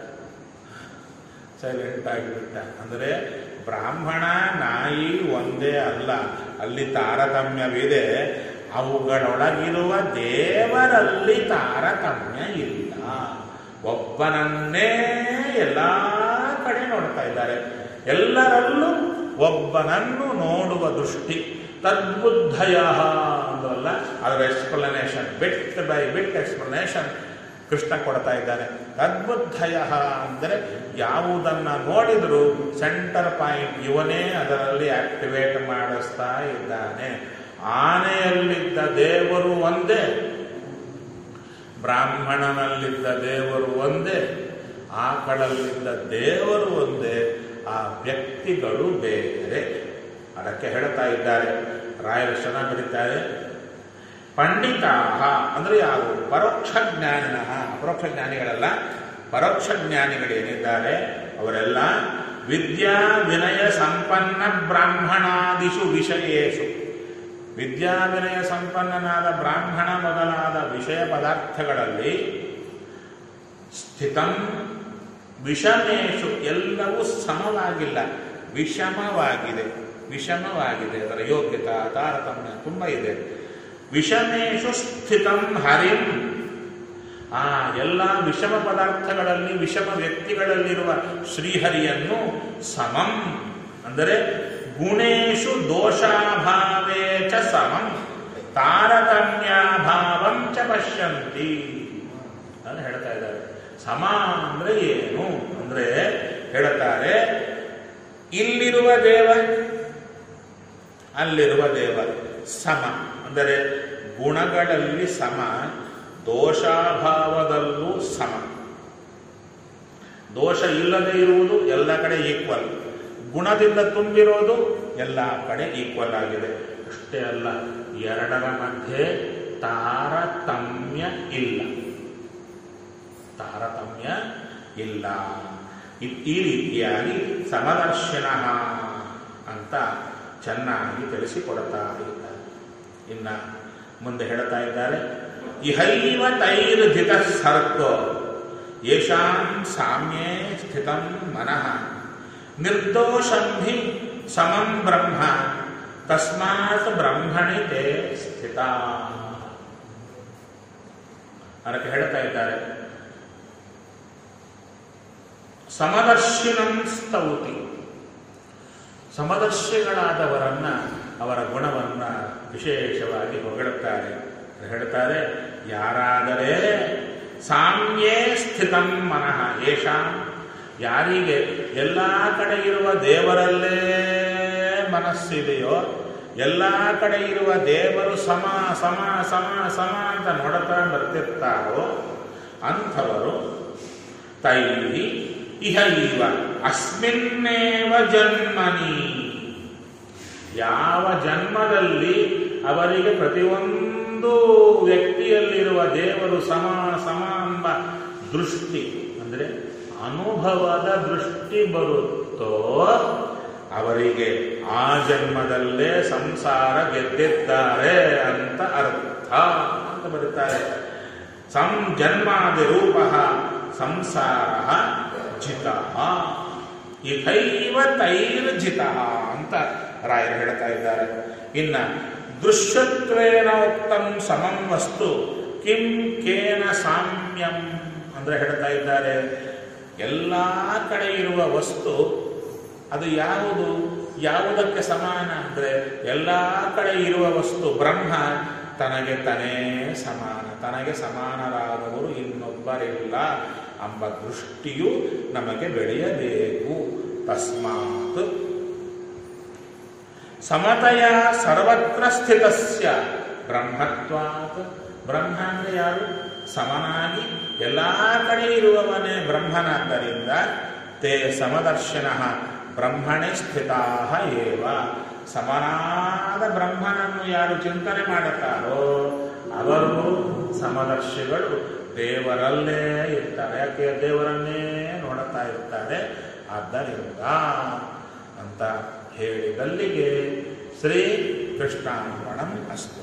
ಸೈಲೆಂಟ್ ಆಗಿಬಿಟ್ಟ ಅಂದರೆ ಬ್ರಾಹ್ಮಣ ನಾಯಿ ಒಂದೇ ಅಲ್ಲ ಅಲ್ಲಿ ತಾರತಮ್ಯವಿದೆ ಅವುಗಳೊಳಗಿರುವ ದೇವರಲ್ಲಿ ತಾರತಮ್ಯ ಇಲ್ಲ ಒಬ್ಬನನ್ನೇ ಎಲ್ಲ ಕಡೆ ನೋಡ್ತಾ ಇದ್ದಾರೆ ಎಲ್ಲರಲ್ಲೂ ಒಬ್ಬನನ್ನು ನೋಡುವ ದೃಷ್ಟಿ ತದ್ಬುದ್ಧಯ ಅಂದ್ರಲ್ಲ ಅದರ explanation bit by bit explanation Krishna ಕೊಡ್ತಾ ಇದ್ದಾನೆ ತದ್ಬುದ್ಧಯ ಅಂದರೆ ಯಾವುದನ್ನ ನೋಡಿದ್ರು ಸೆಂಟರ್ ಪಾಯಿಂಟ್ ಇವನೇ ಅದರಲ್ಲಿ ಆಕ್ಟಿವೇಟ್ ಮಾಡಿಸ್ತಾ ಇದ್ದಾನೆ ಆನೆಯಲ್ಲಿದ್ದ ದೇವರು ಒಂದೇ ಬ್ರಾಹ್ಮಣನಲ್ಲಿದ್ದ ದೇವರು ಒಂದೇ ಆಕಳಲ್ಲಿದ್ದ ದೇವರು ಒಂದೇ ಆ ವ್ಯಕ್ತಿಗಳು ಬೇರೆ ಅದಕ್ಕೆ ಹೇಳ್ತಾ ಇದ್ದಾರೆ ರಾಯರು ಚೆನ್ನಾಗಿ ಬರೀತಾರೆ ಪಂಡಿತಾ ಅಂದ್ರೆ ಯಾರು ಪರೋಕ್ಷ ಜ್ಞಾನಿನ ಅಪರೋಕ್ಷ ಜ್ಞಾನಿಗಳಲ್ಲ ಪರೋಕ್ಷ ಜ್ಞಾನಿಗಳೇನಿದ್ದಾರೆ ಅವರೆಲ್ಲ ವಿದ್ಯಾ ವಿನಯ ಸಂಪನ್ನ ಬ್ರಾಹ್ಮಣಾದಿಷು ವಿಷಯೇಶು ವಿದ್ಯಾ ವಿನಯ ಸಂಪನ್ನನಾದ ಬ್ರಾಹ್ಮಣ ಮೊದಲಾದ ವಿಷಯ ಪದಾರ್ಥಗಳಲ್ಲಿ ಸ್ಥಿತಂ ವಿಷಮೇಶು ಎಲ್ಲವೂ ಸಮವಾಗಿಲ್ಲ ವಿಷಮವಾಗಿದೆ ವಿಷಮವಾಗಿದೆ ಅದರ ಯೋಗ್ಯತಾ ತಾರತಮ್ಯ ತುಂಬ ಇದೆ ವಿಷಮೇಶು ಸ್ಥಿತಂ ಹರಿಂ ಆ ಎಲ್ಲ ವಿಷಮ ಪದಾರ್ಥಗಳಲ್ಲಿ ವಿಷಮ ವ್ಯಕ್ತಿಗಳಲ್ಲಿರುವ ಶ್ರೀಹರಿಯನ್ನು ಸಮಂ ಅಂದರೆ ಗುಣೇಶು ದೋಷಾಭಾವೇ ಚ ಸಮಂ ತಾರತಮ್ಯಾಭಾವಂ ಚ ಪಶ್ಯಂತಿ ಅಂತ ಹೇಳ್ತಾ ಇದ್ದಾರೆ ಸಮ ಅಂದ್ರೆ ಏನು ಅಂದ್ರೆ ಹೇಳ್ತಾರೆ ಇಲ್ಲಿರುವ ದೇವ ಅಲ್ಲಿರುವ ದೇವ ಸಮ ಅಂದರೆ ಗುಣಗಳಲ್ಲಿ ಸಮ ದೋಷಾಭಾವದಲ್ಲೂ ಸಮ ದೋಷ ಇಲ್ಲದೆ ಇರುವುದು ಎಲ್ಲ ಕಡೆ ಈಕ್ವಲ್ ಗುಣದಿಂದ ತುಂಬಿರೋದು ಎಲ್ಲ ಕಡೆ ಈಕ್ವಲ್ ಆಗಿದೆ ಅಷ್ಟೇ ಅಲ್ಲ ಎರಡರ ಮಧ್ಯೆ ತಾರತಮ್ಯ ಇಲ್ಲ ತಾರತಮ್ಯ ಇಲ್ಲ ಇ- ಈ ರೀತಿಯಾಗಿ ಸಮದರ್ಶನ ಅಂತ ಚೆನ್ನಾಗಿ ತಿಳಿಸಿಕೊಡ್ತಾ ಇದ್ದಾರೆ ಇನ್ನ ಮುಂದೆ ಹೇಳ್ತಾ ಇದ್ದಾರೆ ಇಹೈವ ತೈರ್ಜಿತ ಸರ್ಗೋ ಯಶಾಂ ಸಾಮ್ಯೇ ಸ್ಥಿತಂ ಮನಃ ನಿರ್ದೋಷಂ ಹಿ ಸಮಂ ಬ್ರಹ್ಮ ತಸ್ಮಾತ್ ಬ್ರಹ್ಮಣಿ ತೇ ಸ್ಥಿತ ಅದಕ್ಕೆ ಹೇಳ್ತಾ ಇದ್ದಾರೆ ಸಮದರ್ಶಿನಂ ಸ್ತೌತಿ ಸಮದರ್ಶಿಗಳಾದವರನ್ನ ಅವರ ಗುಣವನ್ನ ವಿಶೇಷವಾಗಿ ಹೊಗಳುತ್ತಾರೆ ಹೇಳ್ತಾರೆ ಯಾರಾದರೆ ಸಾಮ್ಯೇ ಸ್ಥಿತಂ ಮನಃ ಯೇಷಾಂ ಯಾರಿಗೆ ಎಲ್ಲ ಕಡೆ ಇರುವ ದೇವರಲ್ಲೇ ಮನಸ್ಸಿದೆಯೋ ಎಲ್ಲ ಕಡೆ ಇರುವ ದೇವರು ಸಮ ಸಮ ಸಮ ಸಮ ಅಂತ ನೋಡುತ್ತಾ ಬರ್ತಿರ್ತಾರೋ ಅಂಥವರು ತೈಹಿ ಇಹ ಇವ ಅಸ್ಮಿನ್ನೇವ ಜನ್ಮನಿ ಯಾವ ಜನ್ಮದಲ್ಲಿ ಅವರಿಗೆ ಪ್ರತಿಯೊಂದು ವ್ಯಕ್ತಿಯಲ್ಲಿರುವ ದೇವರು ಸಮ ಸಮ ಎಂಬ ದೃಷ್ಟಿ ಅಂದರೆ ಅನುಭವದ ದೃಷ್ಟಿ ಬರುತ್ತೋ ಅವರಿಗೆ ಆ ಜನ್ಮದಲ್ಲೇ ಸಂಸಾರ ಗೆದ್ದಿದ್ದಾರೆ ಅಂತ ಅರ್ಥ ಅಂತ ಬರುತ್ತಾರೆ ಸಂ ಜನ್ಮಾದಿ ರೂಪ ಸಂಸಾರ ಜಿತ ಇಹೈವ ತೈರ್ಜಿತ ಅಂತ ರಾಯರು ಹೇಳ್ತಾ ಇದ್ದಾರೆ ಇನ್ನ ದೃಶ್ಯತ್ವೇನ ಉಕ್ತಂ ಸಮಂ ವಸ್ತು ಕಿಂ ಕೇನ ಸಾಮ್ಯಂ ಅಂದ್ರೆ ಹೇಳ್ತಾ ಇದ್ದಾರೆ ಎಲ್ಲ ಕಡೆ ಇರುವ ವಸ್ತು ಅದು ಯಾವುದು ಯಾವುದಕ್ಕೆ ಸಮಾನ ಅಂದ್ರೆ ಎಲ್ಲ ಕಡೆ ಇರುವ ವಸ್ತು ಬ್ರಹ್ಮ ತನಗೆ ತನೇ ಸಮಾನ ತನಗೆ ಸಮಾನರಾದವರು ಇನ್ನೊಬ್ಬರಿಲ್ಲ ಎಂಬ ದೃಷ್ಟಿಯು ನಮಗೆ ಬೆಳೆಯಬೇಕು ತಸ್ಮಾತ್ ಸಮತೆಯ ಸರ್ವತ್ರ ಸ್ಥಿತಸ್ಯ ಬ್ರಹ್ಮತ್ವಾತ್ ಬ್ರಹ್ಮ ಅಂದ್ರೆ ಯಾರು ಸಮನಾಗಿ ಎಲ್ಲ ಕಡೆ ಇರುವವನೇ ಬ್ರಹ್ಮನಾದ್ದರಿಂದ ತೇ ಸಮದರ್ಶನ ಬ್ರಹ್ಮಣೇ ಸ್ಥಿತಾ ಏವ ಸಮನಾದ ಬ್ರಹ್ಮನನ್ನು ಯಾರು ಚಿಂತನೆ ಮಾಡುತ್ತಾರೋ ಅವರು ಸಮದರ್ಶಿಗಳು ದೇವರಲ್ಲೇ ಇರ್ತಾರೆ ಯಾಕೆ ದೇವರನ್ನೇ ನೋಡುತ್ತಾ ಇರ್ತಾರೆ ಆದ್ದರಿಂದ ಅಂತ ಹೇಳಿದಲ್ಲಿಗೆ ಶ್ರೀ ಕೃಷ್ಣಾರ್ಪಣಂ ಅಸ್ತು